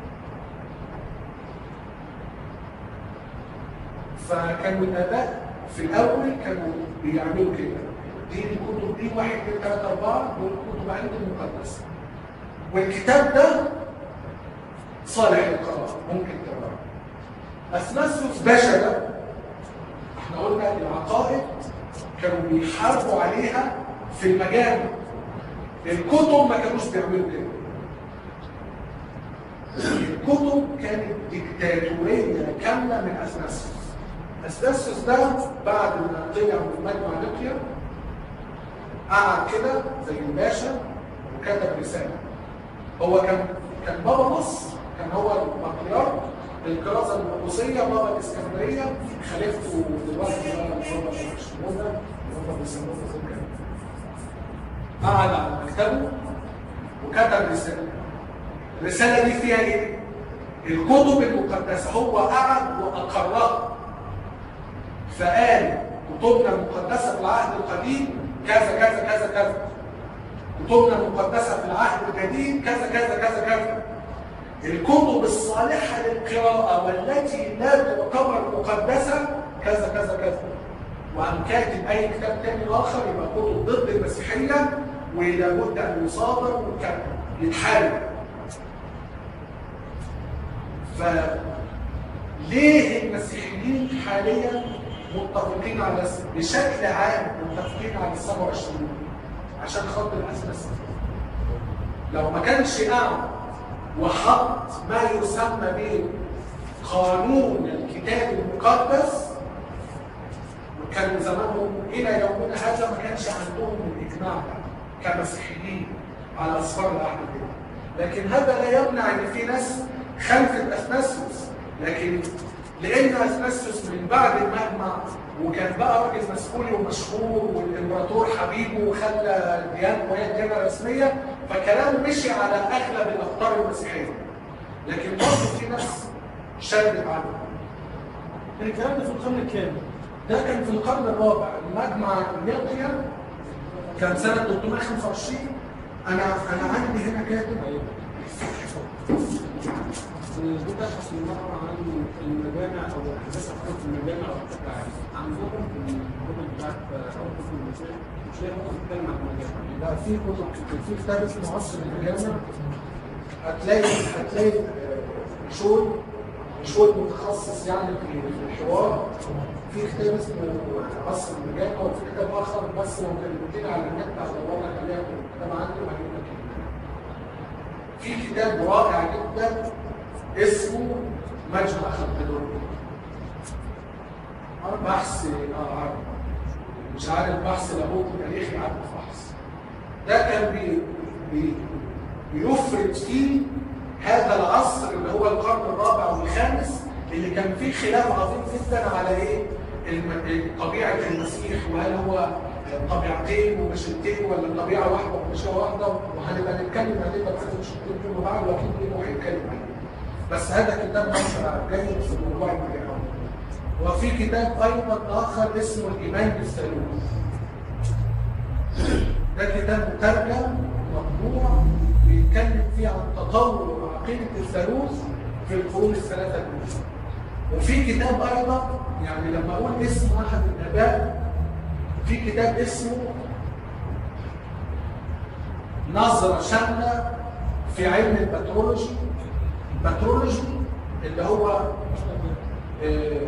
فكانوا الاباء في الاول كانوا بيعملوا كده دي الكتب دي واحد اثنين ثلاثه اربعه دول كتب عند المقدسه والكتاب ده صالح للقراءه ممكن تقراه اثناسيوس باشا ده احنا قلنا العقائد كانوا بيحاربوا عليها في المجامع الكتب ما كانوش بيعملوا كده الكتب كانت ديكتاتوريه كامله من اثناسيوس اثناسيوس ده بعد ما طلع من مجمع نيقيا قعد كده زي الباشا وكتب رساله هو كان كان بابا مصر كان هو البطريرك الكرازه النقوصيه بابا الاسكندريه خليفته دلوقتي بقى بابا الشمونه اللي هم بيسموه زي كده قعد على مكتبه وكتب رساله الرساله دي فيها ايه؟ الكتب المقدسه هو قعد واقرها فقال كتبنا المقدسه في العهد القديم كذا كذا كذا كذا كتبنا المقدسه في العهد الجديد كذا كذا كذا كذا الكتب الصالحه للقراءه والتي لا تعتبر مقدسه كذا كذا كذا وقام كاتب اي كتاب تاني اخر يبقى كتب ضد المسيحيه ولابد ان يصادر ويتحارب فليه المسيحيين حاليا متفقين على بشكل عام متفقين على ال 27 عشان خاطر الاساس لو ما كانش قام وحط ما يسمى به قانون الكتاب المقدس كانوا زمانهم الى يومنا هذا ما كانش عندهم الاجماع ده كمسيحيين على اصفار الاحمر كده لكن هذا لا يمنع ان في ناس خلفت اثناسيوس لكن لان اثناسيوس من بعد المجمع وكان بقى راجل مسؤولي ومشهور والامبراطور حبيبه وخلى ديانته وهي الديانه الرسميه فكلامه مشي على اغلب الاقطار المسيحيه لكن برضه في ناس شدت عنه كان الكلام ده في القرن الكام؟ ده كان في القرن الرابع مجمع نيقيا كان سنة 325 أنا أنا عندي هنا كاتب دي تبحث المرة عن المجامع أو أحداث أفكار في المجامع أو بشكل عام عندهم في الكتب بتاعت أو كتب المسيح مش هي كتب بتتكلم عن المجامع لا في كتب كتير في كتاب اسمه عصر الجامع هتلاقي هتلاقي آه، شول شول متخصص يعني في في الحوار في كتاب اسمه عصر الجامع وفي كتاب آخر بس لو كلمتين على النت هدور لك عليها في الكتاب عندي وهجيب لك في كتاب رائع جدا اسمه مجمع خلقدون بحث اه عارف مش عارف بحث لاهوت تاريخي عن الفحص ده كان بي بي بيفرد فيه هذا العصر اللي هو القرن الرابع والخامس اللي كان فيه خلاف عظيم جدا على ايه الم- طبيعه المسيح وهل هو طبيعتين ومشيتين ولا طبيعه واحده ومشيه واحده وهنبقى نتكلم عليه بس مشيتين فيما بعد واكيد ليه هيتكلم عليه بس هذا كتاب نشر جيد في موضوع المجاهرة وفي كتاب ايضا اخر اسمه الايمان بالثالوث ده كتاب مترجم مطبوع بيتكلم فيه عن تطور عقيده الثالوث في القرون الثلاثه الاولى وفي كتاب ايضا يعني لما اقول اسم احد الاباء في كتاب اسمه نظرة شاملة في علم البترولوجي البترولوجي اللي هو آه،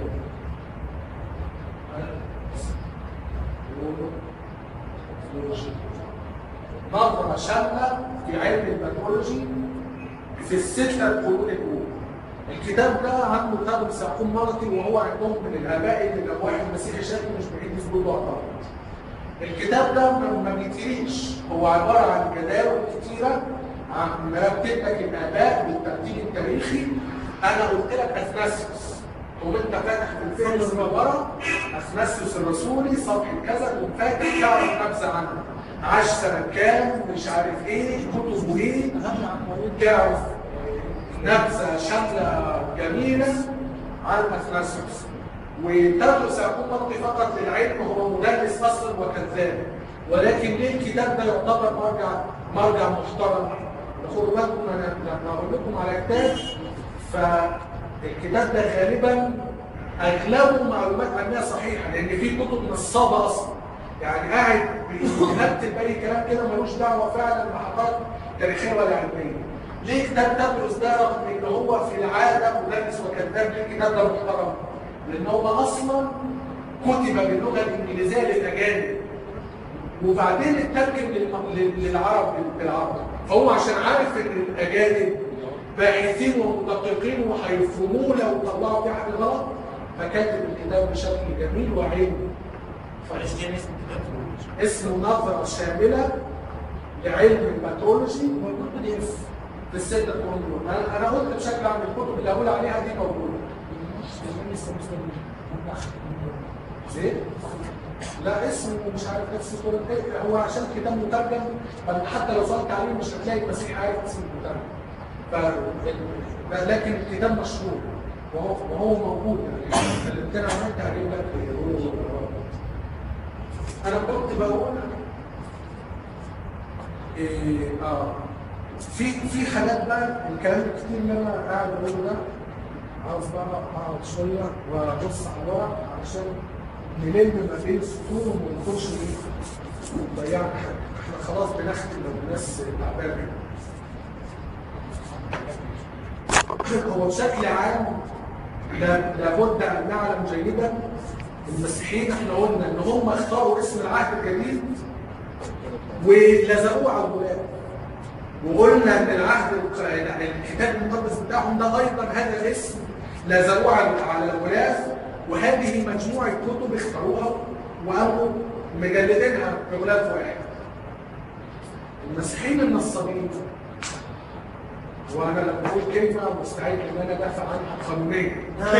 نظرة شاملة في علم البترولوجي في الستة القرون الأولى الكتاب ده عنده تدرس يعقوب مرتي وهو عندهم من الآباء اللي لو واحد مسيحي شافه مش بعيد يثبت له أعتراض الكتاب ده ما ما بيتقريش هو عبارة عن جداول كتيرة عن مرتب لك الآباء بالترتيب التاريخي أنا قلت لك أثناسيوس تقوم أنت فاتح في الفهرس من ورا أثناسيوس الرسولي صفحة كذا تقوم فاتح تعرف نبذة عنه عاش سنة كام مش عارف إيه كتبه إيه اهم عقائد تعرف نبذة شاملة جميلة عن أثناسيوس وتدرس يعقوب منطي فقط للعلم هو مدرس أصلا وكذاب ولكن ليه الكتاب ده يعتبر مرجع مرجع محترم خدوا بالكم انا لما اقول لكم على كتاب فالكتاب ده غالبا اغلبه معلومات علميه صحيحه لان في كتب نصابه اصلا يعني قاعد بيكتب اي كلام كده ملوش دعوه فعلا بحقائق تاريخيه ولا علميه ليه كتاب تدرس ده رغم ان هو في العاده مدرس وكذاب ليه الكتاب ده محترم؟ لان هو اصلا كتب باللغه الانجليزيه للاجانب وبعدين اترجم للم- لل- للعرب بالعربي فهو عشان عارف ان الاجانب باحثين ومدققين وهيفهموه لو طلعوا فيه حاجه غلط فكاتب الكتاب بشكل جميل وعلمي معلش كان اسم الكتاب اسمه نظره شامله لعلم الباثولوجي موجود بي دي اف في الستة قرون دول انا انا قلت بشكل عام الكتب اللي هقول عليها دي موجوده لسه مسلم ليه؟ لا اسمه مش عارف نفس الصورة ايه هو عشان كتاب مترجم فانت حتى لو سألت عليه مش هتلاقي المسيح عارف اسم المترجم ف... ف- لكن الكتاب مشهور وهو وهو موجود يعني كلمتنا عملت هجيب لك هو- انا كنت بقول إيه اه في في حاجات بقى الكلام الكتير اللي انا قاعد اقوله ده عاوز بقى اقعد شويه وابص على ورق عشان نلم ما بين السطور وما نكونش ايه ضيعنا حاجه احنا خلاص بنختم لو الناس تعبانه هو بشكل عام لا- لابد ان نعلم جيدا المسيحيين احنا قلنا ان هم اختاروا اسم العهد الجديد ولزقوه على الغلاف وقلنا ان العهد الق- الكتاب المقدس بتاعهم ده ايضا هذا الاسم لزقوه على على الغلاف وهذه مجموعه كتب اختاروها وقاموا مجلدينها بغلاف واحد المسيحيين النصابين وانا لما بقول كلمه مستعد ان انا ادافع عنها قانونيا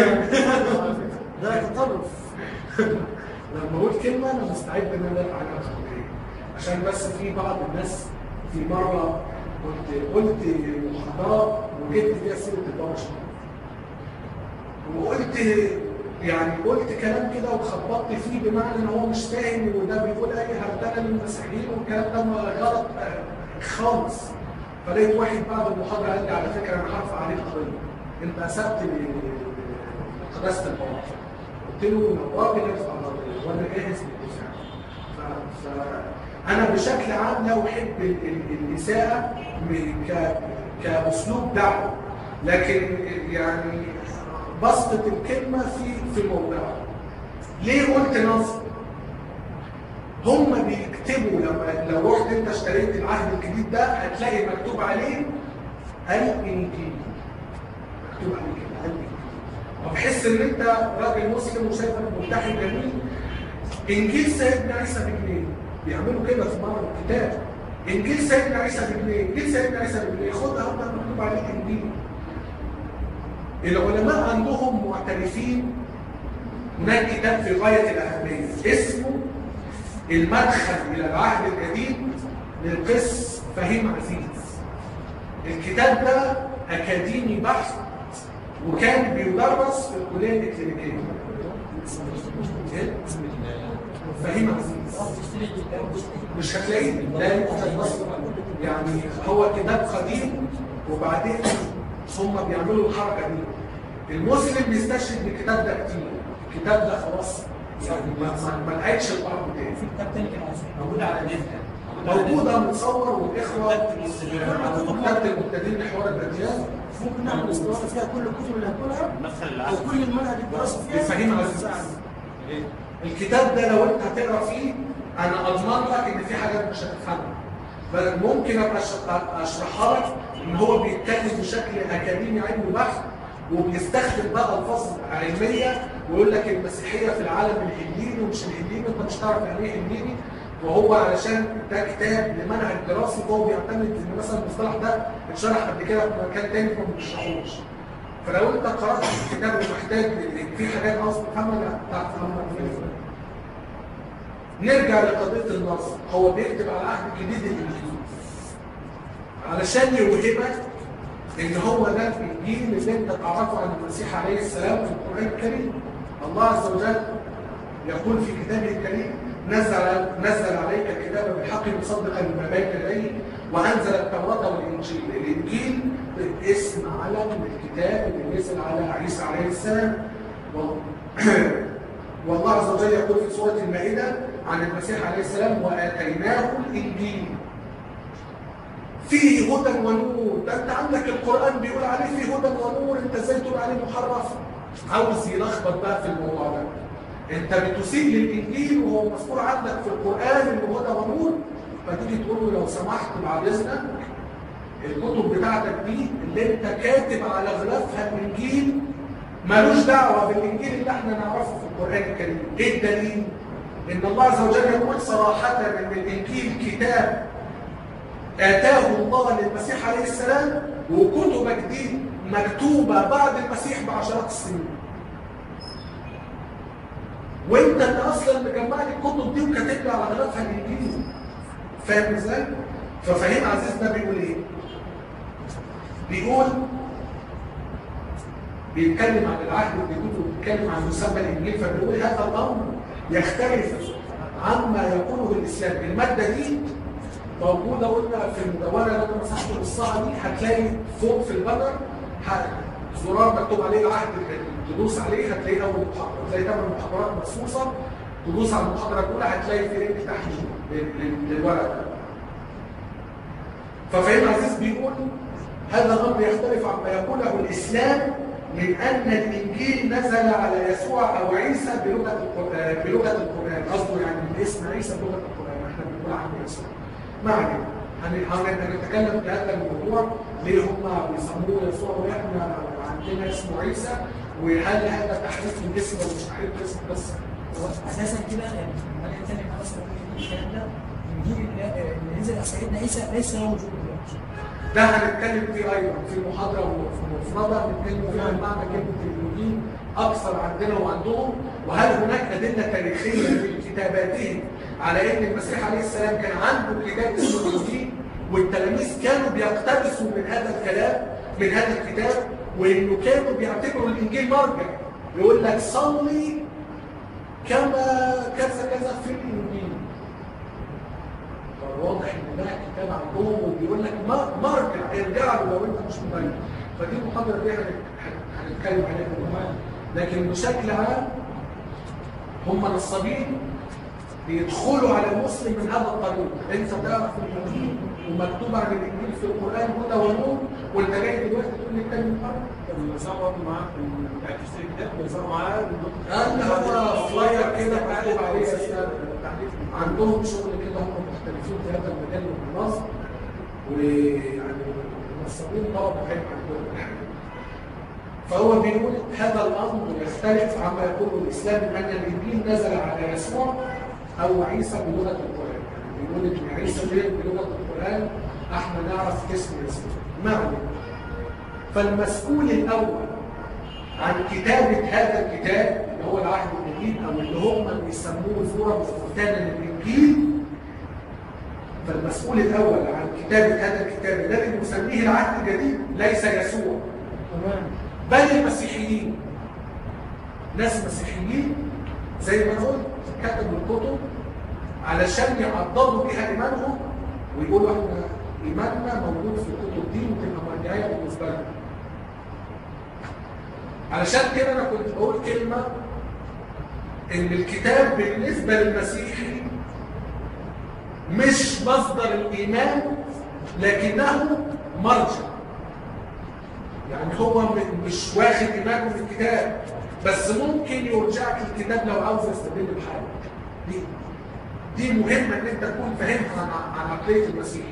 ده تطرف لما اقول كلمه انا مستعد ان انا ادافع عنها قانونيا عشان بس في بعض الناس في مره كنت قلت محاضرات وجبت فيها سيره البابا شنودة. وقلت يعني قلت كلام كده وخبطت فيه بمعنى ان هو مش فاهم وده بيقول اي هرتله للمسيحيين والكلام ده ما- غلط آه، خالص فلقيت واحد بعد المحاضره قال لي على فكره انا هرفع عليك قضيه انت اسبت قداسه البابا قلت له لو راجل ارفع قضيه وانا جاهز للدفاع ف- فانا بشكل عام لا احب ال- ال- الاساءه م- ك- كاسلوب دعوه لكن يعني بسطة الكلمة في في موضعها. ليه قلت نصب؟ هم بيكتبوا لما لو رحت انت اشتريت العهد الجديد ده هتلاقي مكتوب عليه الانجيل. مكتوب عليه كده الانجيل. وبحس ان انت راجل مسلم وشايفك ملتحي جميل انجيل سيدنا عيسى بجنيه بيعملوا كده في بعض الكتاب انجيل سيدنا عيسى بجنيه انجيل سيدنا عيسى بجنيه خدها هم مكتوب عليه انجيل العلماء عندهم معترفين هناك كتاب في غاية الأهمية اسمه المدخل إلى العهد الجديد للقس فهيم عزيز الكتاب ده أكاديمي بحث وكان بيدرس في الكلية الإكلينيكية إيه؟ فهيم عزيز مش هتلاقيه لا يوجد مصر يعني هو كتاب قديم وبعدين هم بيعملوا الحركه دي المسلم بيستشهد بالكتاب ده كتير الكتاب ده خلاص يعني ما ما- ما لقيتش الارض تاني في كتاب تاني كان موجود على النت موجوده متصور والاخوه على مكتبه المبتدئين لحوار الاديان ممكن نعمل اسطوانه فيها كل الكتب اللي هنقولها مدخل او العهد كل المنهج الدراسي فيها بفهيم عزيز الكتاب ده لو انت هتقرا فيه انا اضمن لك ان في حاجات مش هتفهمها بل ممكن ابقى أش- اشرحها لك ان هو بيتكلم بشكل اكاديمي علمي بحت وبيستخدم بقى الفاظ علميه ويقول لك المسيحيه في العالم الهليني ومش الهليني انت مش تعرف يعني ايه هليني وهو علشان ده كتاب لمنهج دراسي فهو بيعتمد ان مثلا المصطلح ده اتشرح قبل كده في مكان تاني فما بيشرحوش فلو انت قرات الكتاب ومحتاج في حاجات عاوز تفهمها لا تعرف تفهمها في نرجع لقضيه النص هو بيكتب على العهد الجديد الانجيل علشان يوهمك ان هو ده الانجيل اللي انت تعرفه عن المسيح عليه السلام في القران الكريم الله عز وجل يقول في كتابه الكريم نزل نزل عليك الكتاب بالحق مصدقا لما بين يديه وانزل التوراه والانجيل الانجيل اسم علم الكتاب اللي نزل على عيسى عليه السلام وال- والله عز وجل يقول في سوره المائده عن المسيح عليه السلام واتيناه الانجيل فيه هدى ونور ده انت عندك القرآن بيقول عليه فيه هدى ونور انت ازاي تقول عليه محرف عاوز يلخبط بقى في الموضوع ده انت بتسيء للانجيل وهو مذكور عندك في القرآن انه هدى ونور فتيجي تقول له لو سمحت بعد اذنك الكتب بتاعتك دي اللي انت كاتب على غلافها الانجيل ملوش دعوه بالانجيل اللي احنا نعرفه في القران الكريم ايه الدليل ان الله عز وجل يقول صراحه ان الانجيل كتاب آتاه الله للمسيح عليه السلام وكتب جديد مكتوبة بعد المسيح بعشرات السنين وانت اللي اصلا مجمع لي الكتب دي وكاتب لي على غلافها الانجيل فاهم ازاي؟ ففهيم عزيز ده بيقول ايه؟ بيقول بيتكلم عن العهد الجديد وبيتكلم عن مسمى الانجيل فبيقول هذا الامر يختلف عما يقوله الاسلام الماده دي موجوده قلنا في المدونه اللي انا مسحت الصاعه دي هتلاقي فوق في البانر ه- زرار مكتوب عليه العهد الجديد تدوس عليه هتلاقي اول محاضره تلاقي ثمان محاضرات مخصوصه تدوس على المحاضره الاولى هتلاقي في لينك تحت لل- لل- للورق ده ففهيم عزيز بيقول هذا الامر يختلف عما يقوله الاسلام من ان الانجيل نزل على يسوع او عيسى بلغه القران بلغه القران قصده يعني باسم عيسى بلغه القران احنا بنقول عنه يسوع ما علينا هن- هن- هنتكلم في هذا الموضوع ليه هم بيسموه يسوع واحنا عندنا اسمه عيسى وهل هذا تحريف الاسم ولا مش تحريف الاسم بس هو اساسا كده يعني انا الانسان اللي اصلا بيقول الكلام ده ان الانجيل اللي اللي نزل على سيدنا عيسى ليس هو موجود دلوقتي ده هنتكلم فيه ايضا في محاضره مفرده هنتكلم فيها عن معنى كلمه الانجيل اكثر عندنا وعندهم وهل هناك ادله تاريخيه في كتاباتهم على ان المسيح عليه السلام كان عنده كتاب اسمه الانجيل والتلاميذ كانوا بيقتبسوا من هذا الكلام من هذا الكتاب وانه كانوا بيعتبروا الانجيل مرجع يقول لك صلي كما كذا كذا في الانجيل واضح ان ده كتاب عندهم وبيقول لك ما- مرجع ارجع له لو انت مش مبين فدي المحاضره دي هن- هن- هنتكلم عليها دلوقتي. لكن بشكل عام هم نصابين بيدخلوا على المسلم من هذا الطريق انت تعرف الانجيل ومكتوب عن الانجيل في القران هدى ونور وانت جاي دلوقتي تقول لي الكلمه حرب بيصوروا برضه معاه في ال- بتاع تشتري كتاب بيصوروا معاه اللي هو فلاير كده مكتوب عليه اسماء عندهم شغل كده هم مختلفين في هذا المجال في مصر ويعني النصابين طلبوا حلم عندهم الحقيقة. فهو بيقول هذا الامر يختلف عما يقوله الاسلام ان الانجيل نزل على يسوع او عيسى بلغه القران يعني بيقول ان عيسى جاء بلغه القران احنا نعرف اسم يسوع معنى فالمسؤول الاول عن كتابة هذا الكتاب اللي هو العهد الجديد أو اللي هم بيسموه سورة مستفتانة للإنجيل فالمسؤول الأول عن كتابة هذا الكتاب الذي نسميه العهد الجديد ليس يسوع تمام بل المسيحيين ناس مسيحيين زي ما قلت كتبوا الكتب علشان يعضلوا بها إيمانهم ويقولوا احنا إيماننا موجود في الكتب دي وتبقى مرجعية بالنسبة لنا علشان كده انا كنت بقول كلمة ان الكتاب بالنسبة للمسيحي مش مصدر الايمان لكنه مرجع يعني هو م- مش واخد ايمانه في الكتاب بس ممكن يرجعك الكتاب لو عاوز يستدل بحاجه دي دي مهمه ان انت تكون فاهمها عن عن عقليه المسيحي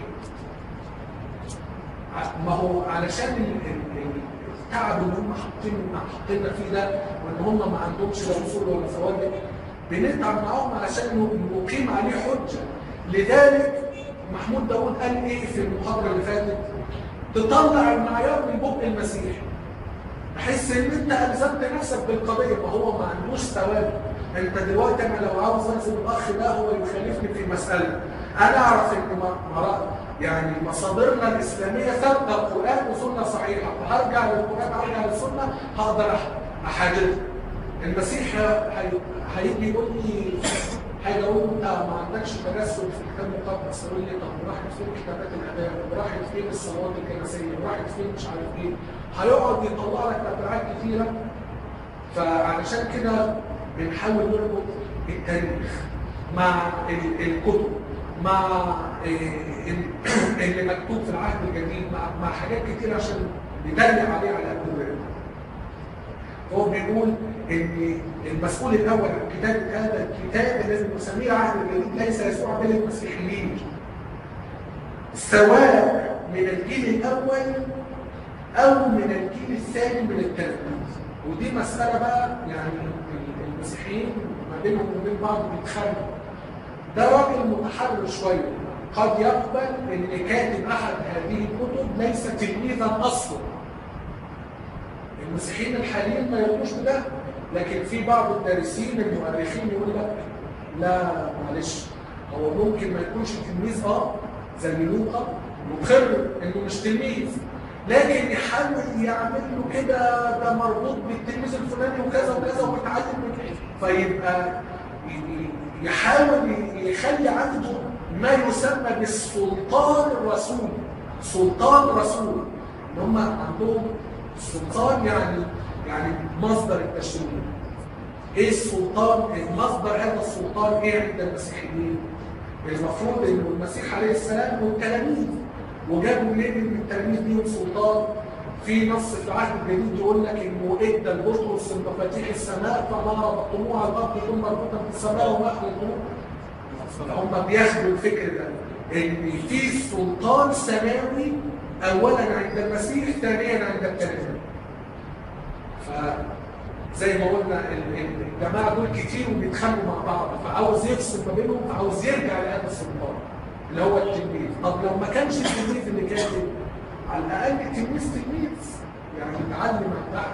ع- ما هو علشان ال- ال- ال- التعب اللي هم حاطين حاطيننا فيه ده وان هم ما عندهمش لا اصول ولا ثوابت بنتعب معاهم علشان ن- نقيم عليه حجه لذلك محمود داوود قال ايه في المحاضره اللي فاتت تطلع المعيار من بق المسيح بحس ان انت الزمت نفسك بالقضيه ما هو ما عندوش ثوابت انت دلوقتي انا لو عاوز انزل الاخ ده هو يخالفني في مساله انا اعرف ان ما- ما- يعني مصادرنا الاسلاميه ثابته القران وسنه صحيحه فهرجع للقران هرجع للسنه هقدر أح- احاججها المسيح هي- هيجي يقول لي حاجه اقول له انت ما عندكش تجسد في الكتاب المقدس يقول لي طب راحت فين كتابات الاداب راحت فين الصلوات الكنسيه راحت فين مش عارف ايه هيقعد يطلع لك تبعات كتيره فعلشان كده بنحاول نربط التاريخ مع ال- الكتب مع إيه، ال- اللي مكتوب في العهد الجديد مع, مع حاجات كتير عشان ندلع عليه على قد ما نقدر. هو بيقول ان المسؤول الاول عن كتابه هذا الكتاب الذي نسميه العهد الجديد ليس يسوع بل المسيحيين سواء من الجيل الاول او من الجيل الثاني من التلاميذ ودي مساله بقى يعني المسيحيين ما بينهم وبين بعض بيتخانقوا ده راجل متحرر شويه قد يقبل ان كاتب احد هذه الكتب ليس تلميذا اصلا المسيحيين الحاليين ما يقولوش بده لكن في بعض الدارسين المؤرخين يقول لك لا معلش هو ممكن ما يكونش تلميذ اه زي لوقا مقر انه مش تلميذ لكن يحاول يعمل له كده ده مربوط بالتلميذ الفلاني وكذا وكذا وبيتعلم من كده فيبقى ي- ي- يحاول ي- يخلي عنده ما يسمى بالسلطان الرسولي سلطان رسول ان هم عندهم السلطان يعني يعني مصدر التشريع ايه السلطان مصدر هذا السلطان ايه عند المسيحيين المفروض ان المسيح عليه السلام والتلاميذ وجابوا منين ان التلاميذ ليهم سلطان في نص في العهد الجديد يقول لك انه ادى لبطرس مفاتيح السماء فما ربطتموه على الارض ثم مربوطه في السماء وما خلقتموه هم بياخدوا الفكر ده ان في سلطان سماوي اولا عند المسيح ثانيا عند التلاميذ فزي ما قلنا ال- ال- الجماعه دول كتير وبيتخانقوا مع بعض فعاوز يفصل ما بينهم فعاوز يرجع لهذا السلطان اللي هو التلميذ طب لو ما كانش التلميذ اللي كاتب على الاقل تلميذ تلميذ يعني يتعلم عن بعض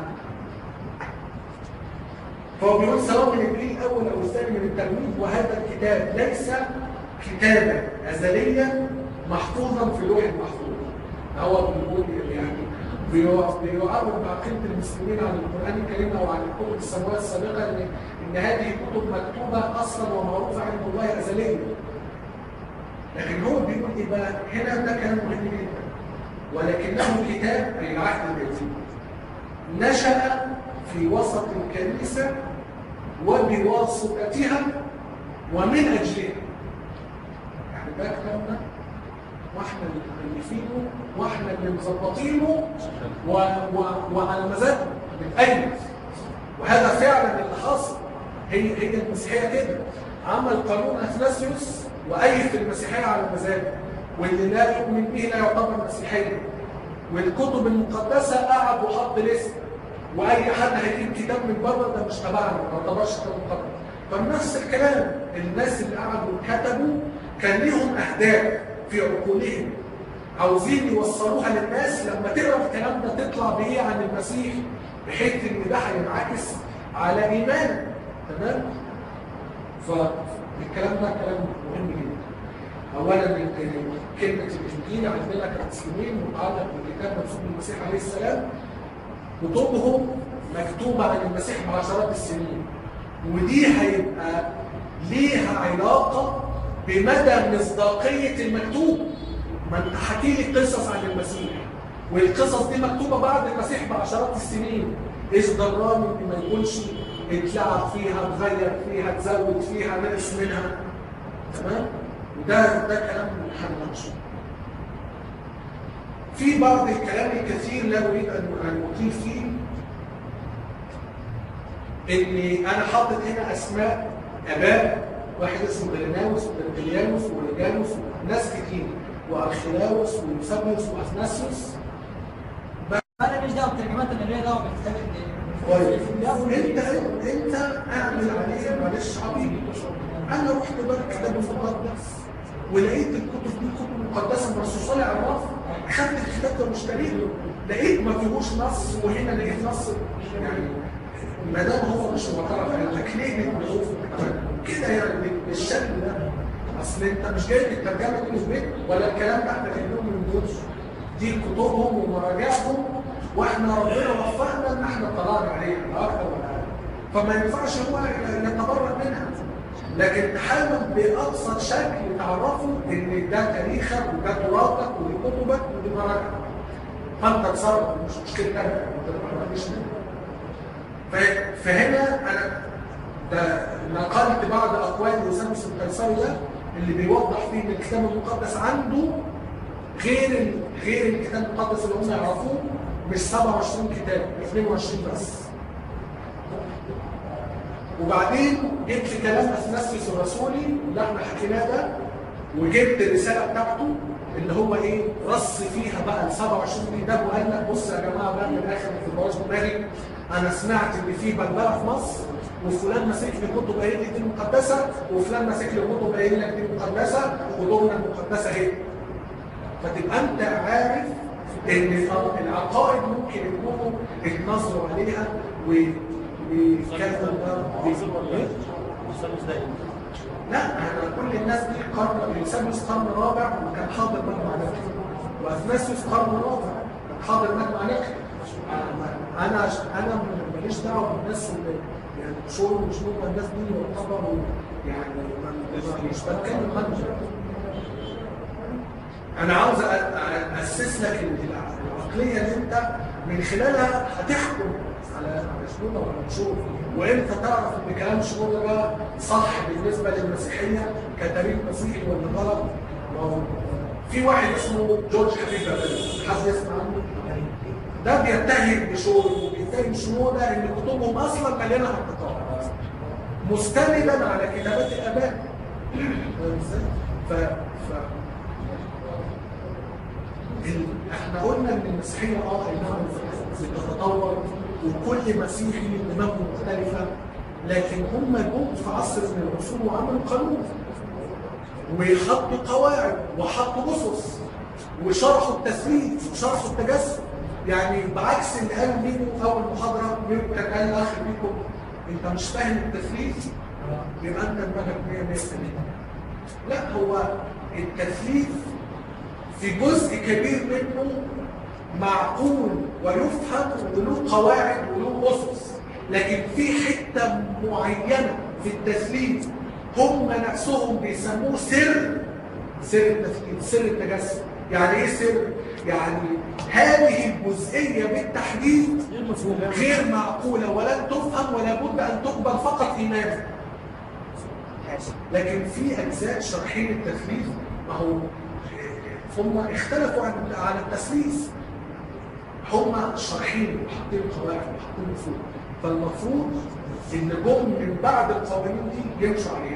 فهو بيقول سواء من الجيل الاول او الثاني من التلميذ وهذا الكتاب ليس كتابا ازليا محفوظا في لوح المحفوظ هو بيقول يعني بيو- بيعرض عقيده المسلمين عن القران الكريم او عن الكتب السماويه السابقه ان ان هذه كتب مكتوبه اصلا ومعروفه عند الله ازليا لكن هو بيقول ايه بقى هنا ده كلام مهم جدا ولكنه كتاب اي العهد القديم نشأ في وسط الكنيسة وبواسطتها ومن أجلها يعني ده كلامنا واحنا اللي مؤلفينه واحنا اللي مظبطينه و... و... وعلى مزاجنا بنأيد وهذا فعلا اللي حاصل هي هي المسيحيه كده عمل قانون اثناسيوس وايد المسيحيه على مزاجه واللي لا يؤمن به لا يعتبر مسيحيا والكتب المقدسه قعد وحط لسه واي حد هيجيب كتاب من بره ده مش تبعنا ما يعتبرش كتاب مقدس فنفس الكلام الناس اللي قعدوا كتبوا كان ليهم اهداف في عقولهم عاوزين يوصلوها للناس لما تقرا الكلام ده تطلع بايه عن المسيح بحيث ان ده هينعكس على ايمانك تمام فالكلام ده كلام مهم جدا اولا ال- ال- كلمه الانجيل عندنا كمسلمين متعلق بالكتاب منسوب للمسيح عليه السلام كتبهم مكتوبه عن المسيح بعشرات السنين ودي هيبقى ليها علاقه بمدى مصداقيه المكتوب ما انت حكي لي قصص عن المسيح والقصص دي مكتوبه بعد المسيح بعشرات السنين ايش ضراني ان ما يكونش اتلعب فيها اتغير فيها اتزود فيها نقص منها تمام وده ده كلام هنناقشه في بعض الكلام الكثير لا اريد ان ان اطيل فيه اني انا حاطط هنا اسماء اباء واحد اسمه برناوس وبرتليانوس وريجانوس ناس كتير وارخلاوس ويوسابيوس واثناسيوس انا مش دعوه بالترجمات انا ليا دعوه بالكتاب اللي طيب انت انت اعمل عليه معلش حبيبي انا رحت بقى الكتاب المقدس ولقيت الكتب دي كتب مقدسه من الرسول صلى الله عليه وسلم خدت الكتاب ده واشتريته لقيت ما فيهوش نص وهنا لقيت نص يعني ما دام هو مش معترف عندك ليه بتقول كده يعني بالشكل ده اصل انت مش جايب الترجمه دي من البيت ولا الكلام ده احنا جايبينه من دول دي كتبهم ومراجعهم واحنا ربنا وفقنا ان احنا طلعنا عليها لا اكثر ولا اقل فما ينفعش هو نتبرأ منها لكن تحاول بأبسط شكل تعرفوا ان ده تاريخك وده تراثك ودي كتبك ودي مراجعك فانت تصرف مش مشكلتك انت ما تبقاش منها ف- فهنا انا ده نقلت بعض اقوال يوسف القيصري ده اللي بيوضح فيه ان الكتاب المقدس عنده غير ال- غير الكتاب المقدس اللي هم يعرفوه مش 27 كتاب 22 بس وبعدين جبت كلام اثناسيوس الرسولي اللي احنا حكيناه ده وجبت الرساله بتاعته اللي هو ايه رص فيها بقى ال 27 كتاب وقال لك بص يا جماعه بقى من الاخر ما تبقاش دماغي انا سمعت ان في بلبله في مصر وفلان ماسك لي كتب قايل لي دي مقدسه وفلان ماسك لي كتب قايل لك دي مقدسه وكتبنا المقدسه اهي فتبقى انت عارف ان العقائد ممكن يكونوا اتنظروا عليها و وكانوا إيه؟ لا انا كل الناس دي قرن يوسابيوس قرن رابع وكان حاضر مجمع نقل واثناسيوس قرن رابع كان حاضر مجمع نقل انا انا ماليش دعوه بالناس اللي يعني شور ومش نوبه الناس دي يعتبروا يعني ما- مش بتكلم عنهم انا عاوز أ- أ- اسس لك ال- العقليه اللي انت من خلالها هتحكم على على شنودة ولا مشهور وامتى تعرف ان كلام شنودة ده صح بالنسبه للمسيحيه كتاريخ مسيحي ولا غلط ما هو في واحد اسمه جورج حبيب بابل حد يسمع عنه ده بيتهم بشور وبيتهم شنودة ان كتبهم اصلا مليانه اخطاء مستندا على كتابات الاباء فاهم ازاي؟ ف... ف... ال- احنا قلنا ان المسيحيه اه اي نعم بتتطور وكل مسيحي دماغه مختلفه لكن هم جم في عصر من العصور وعملوا قانون وحطوا قواعد وحطوا اسس وشرحوا التثليث وشرحوا التجسد يعني بعكس اللي قال ميمو في اول محاضره ميمو كان قال لاخر بيكم انت مش فاهم التثليث يبقى انت دماغك 100 100 لا هو التثليث في جزء كبير منه معقول ويفهم وله قواعد وله اسس لكن في حته معينه في التثليث هم نفسهم بيسموه سر سر التثليث سر التجسد يعني ايه سر يعني هذه الجزئيه بالتحديد غير مفهوم غير معقوله ولن تفهم ولا بد ان تقبل فقط ايمانا لكن في اجزاء شرحين التثليث ما هو هم اختلفوا عن عن التثليث هم شارحين وحاطين قواعد وحاطين مفروض فالمفروض ان جم من بعد القوانين دي يمشوا عليها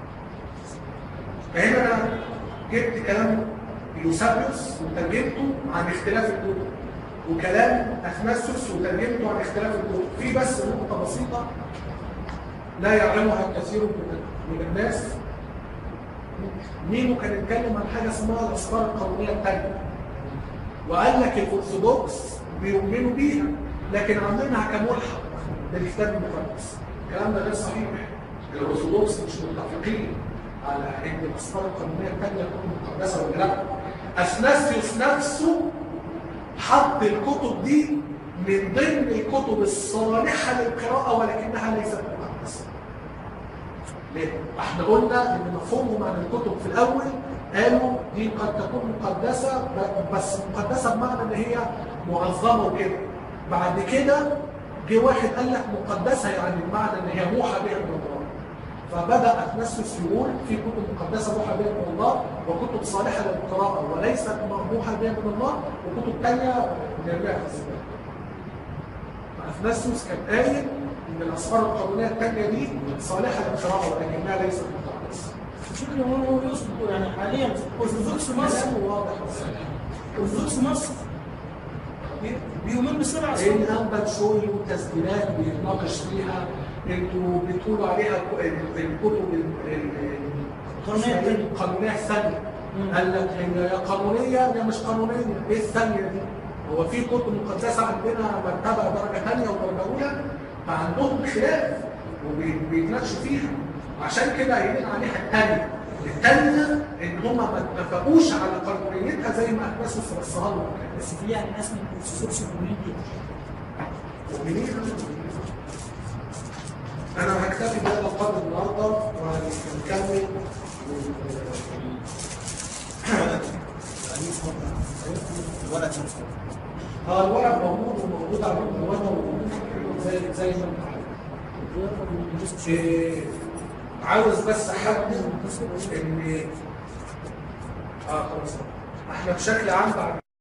فهنا انا جبت كلام يوسابيوس وترجمته عن اختلاف الكتب وكلام اثناسيوس وترجمته عن اختلاف الكتب في بس نقطه بسيطه لا يعلمها الكثير من من الناس ميمو كان يتكلم عن حاجه اسمها الاسرار القانونيه الثانيه وقال لك الارثوذكس بيؤمنوا بيها لكن عاملينها كملحق للكتاب المقدس الكلام ده غير صحيح الارثوذكس مش متفقين على ان الاسرار القانونيه الثانيه تكون مقدسه ولا لا اثناسيوس نفسه حط الكتب دي من ضمن الكتب الصالحه للقراءه ولكنها ليست مقدسه ليه؟ احنا قلنا ان مفهومهم عن الكتب في الاول قالوا دي قد تكون مقدسه ب- بس مقدسه بمعنى ان هي معظمه وكده بعد كده جه واحد قال لك مقدسه يعني بمعنى ان هي موحى بها من الله فبدا اثناسيوس يقول في كتب مقدسه موحى بها من الله وكتب صالحه للقراءه وليست موحى بها من الله وكتب ثانيه نرميها في الزباله فاثناسيوس كان قايل ان الاسفار القانونيه الثانيه دي صالحه للقراءه ولكنها ليست مقدسه شكله هو هو يقصد يعني حاليا ارثوذكس مصر كلامه واضح ارثوذكس مصر بيؤمن بالسبع ان اسماء انبت شوي وتسجيلات بيتناقش فيها انتوا بتقولوا عليها ك- ال- الكتب ال- ال- القانونية الثانية. القانونيه الثانيه مم. قال لك هي يا قانونيه يا مش قانونيه ايه الثانيه دي؟ هو في كتب مقدسه عندنا مرتبه درجه ثانيه ودرجه اولى فعندهم خلاف وبيتناقشوا فيها عشان كده قايلين عليها الثانيه الثانيه ان هم ما اتفقوش على قانونيتها زي ما اثناسيوس رصها لهم بس في يعني ناس من الارثوذكس مؤمنين بيها مؤمنين انا هكتفي بهذا القدر النهارده وهنكمل ولا اه الورق موجود وموجود على الجوانب وموجود زي زي ما انت عارف. إيه، عاوز بس احدد ان اه خلاص احنا بشكل عام بعد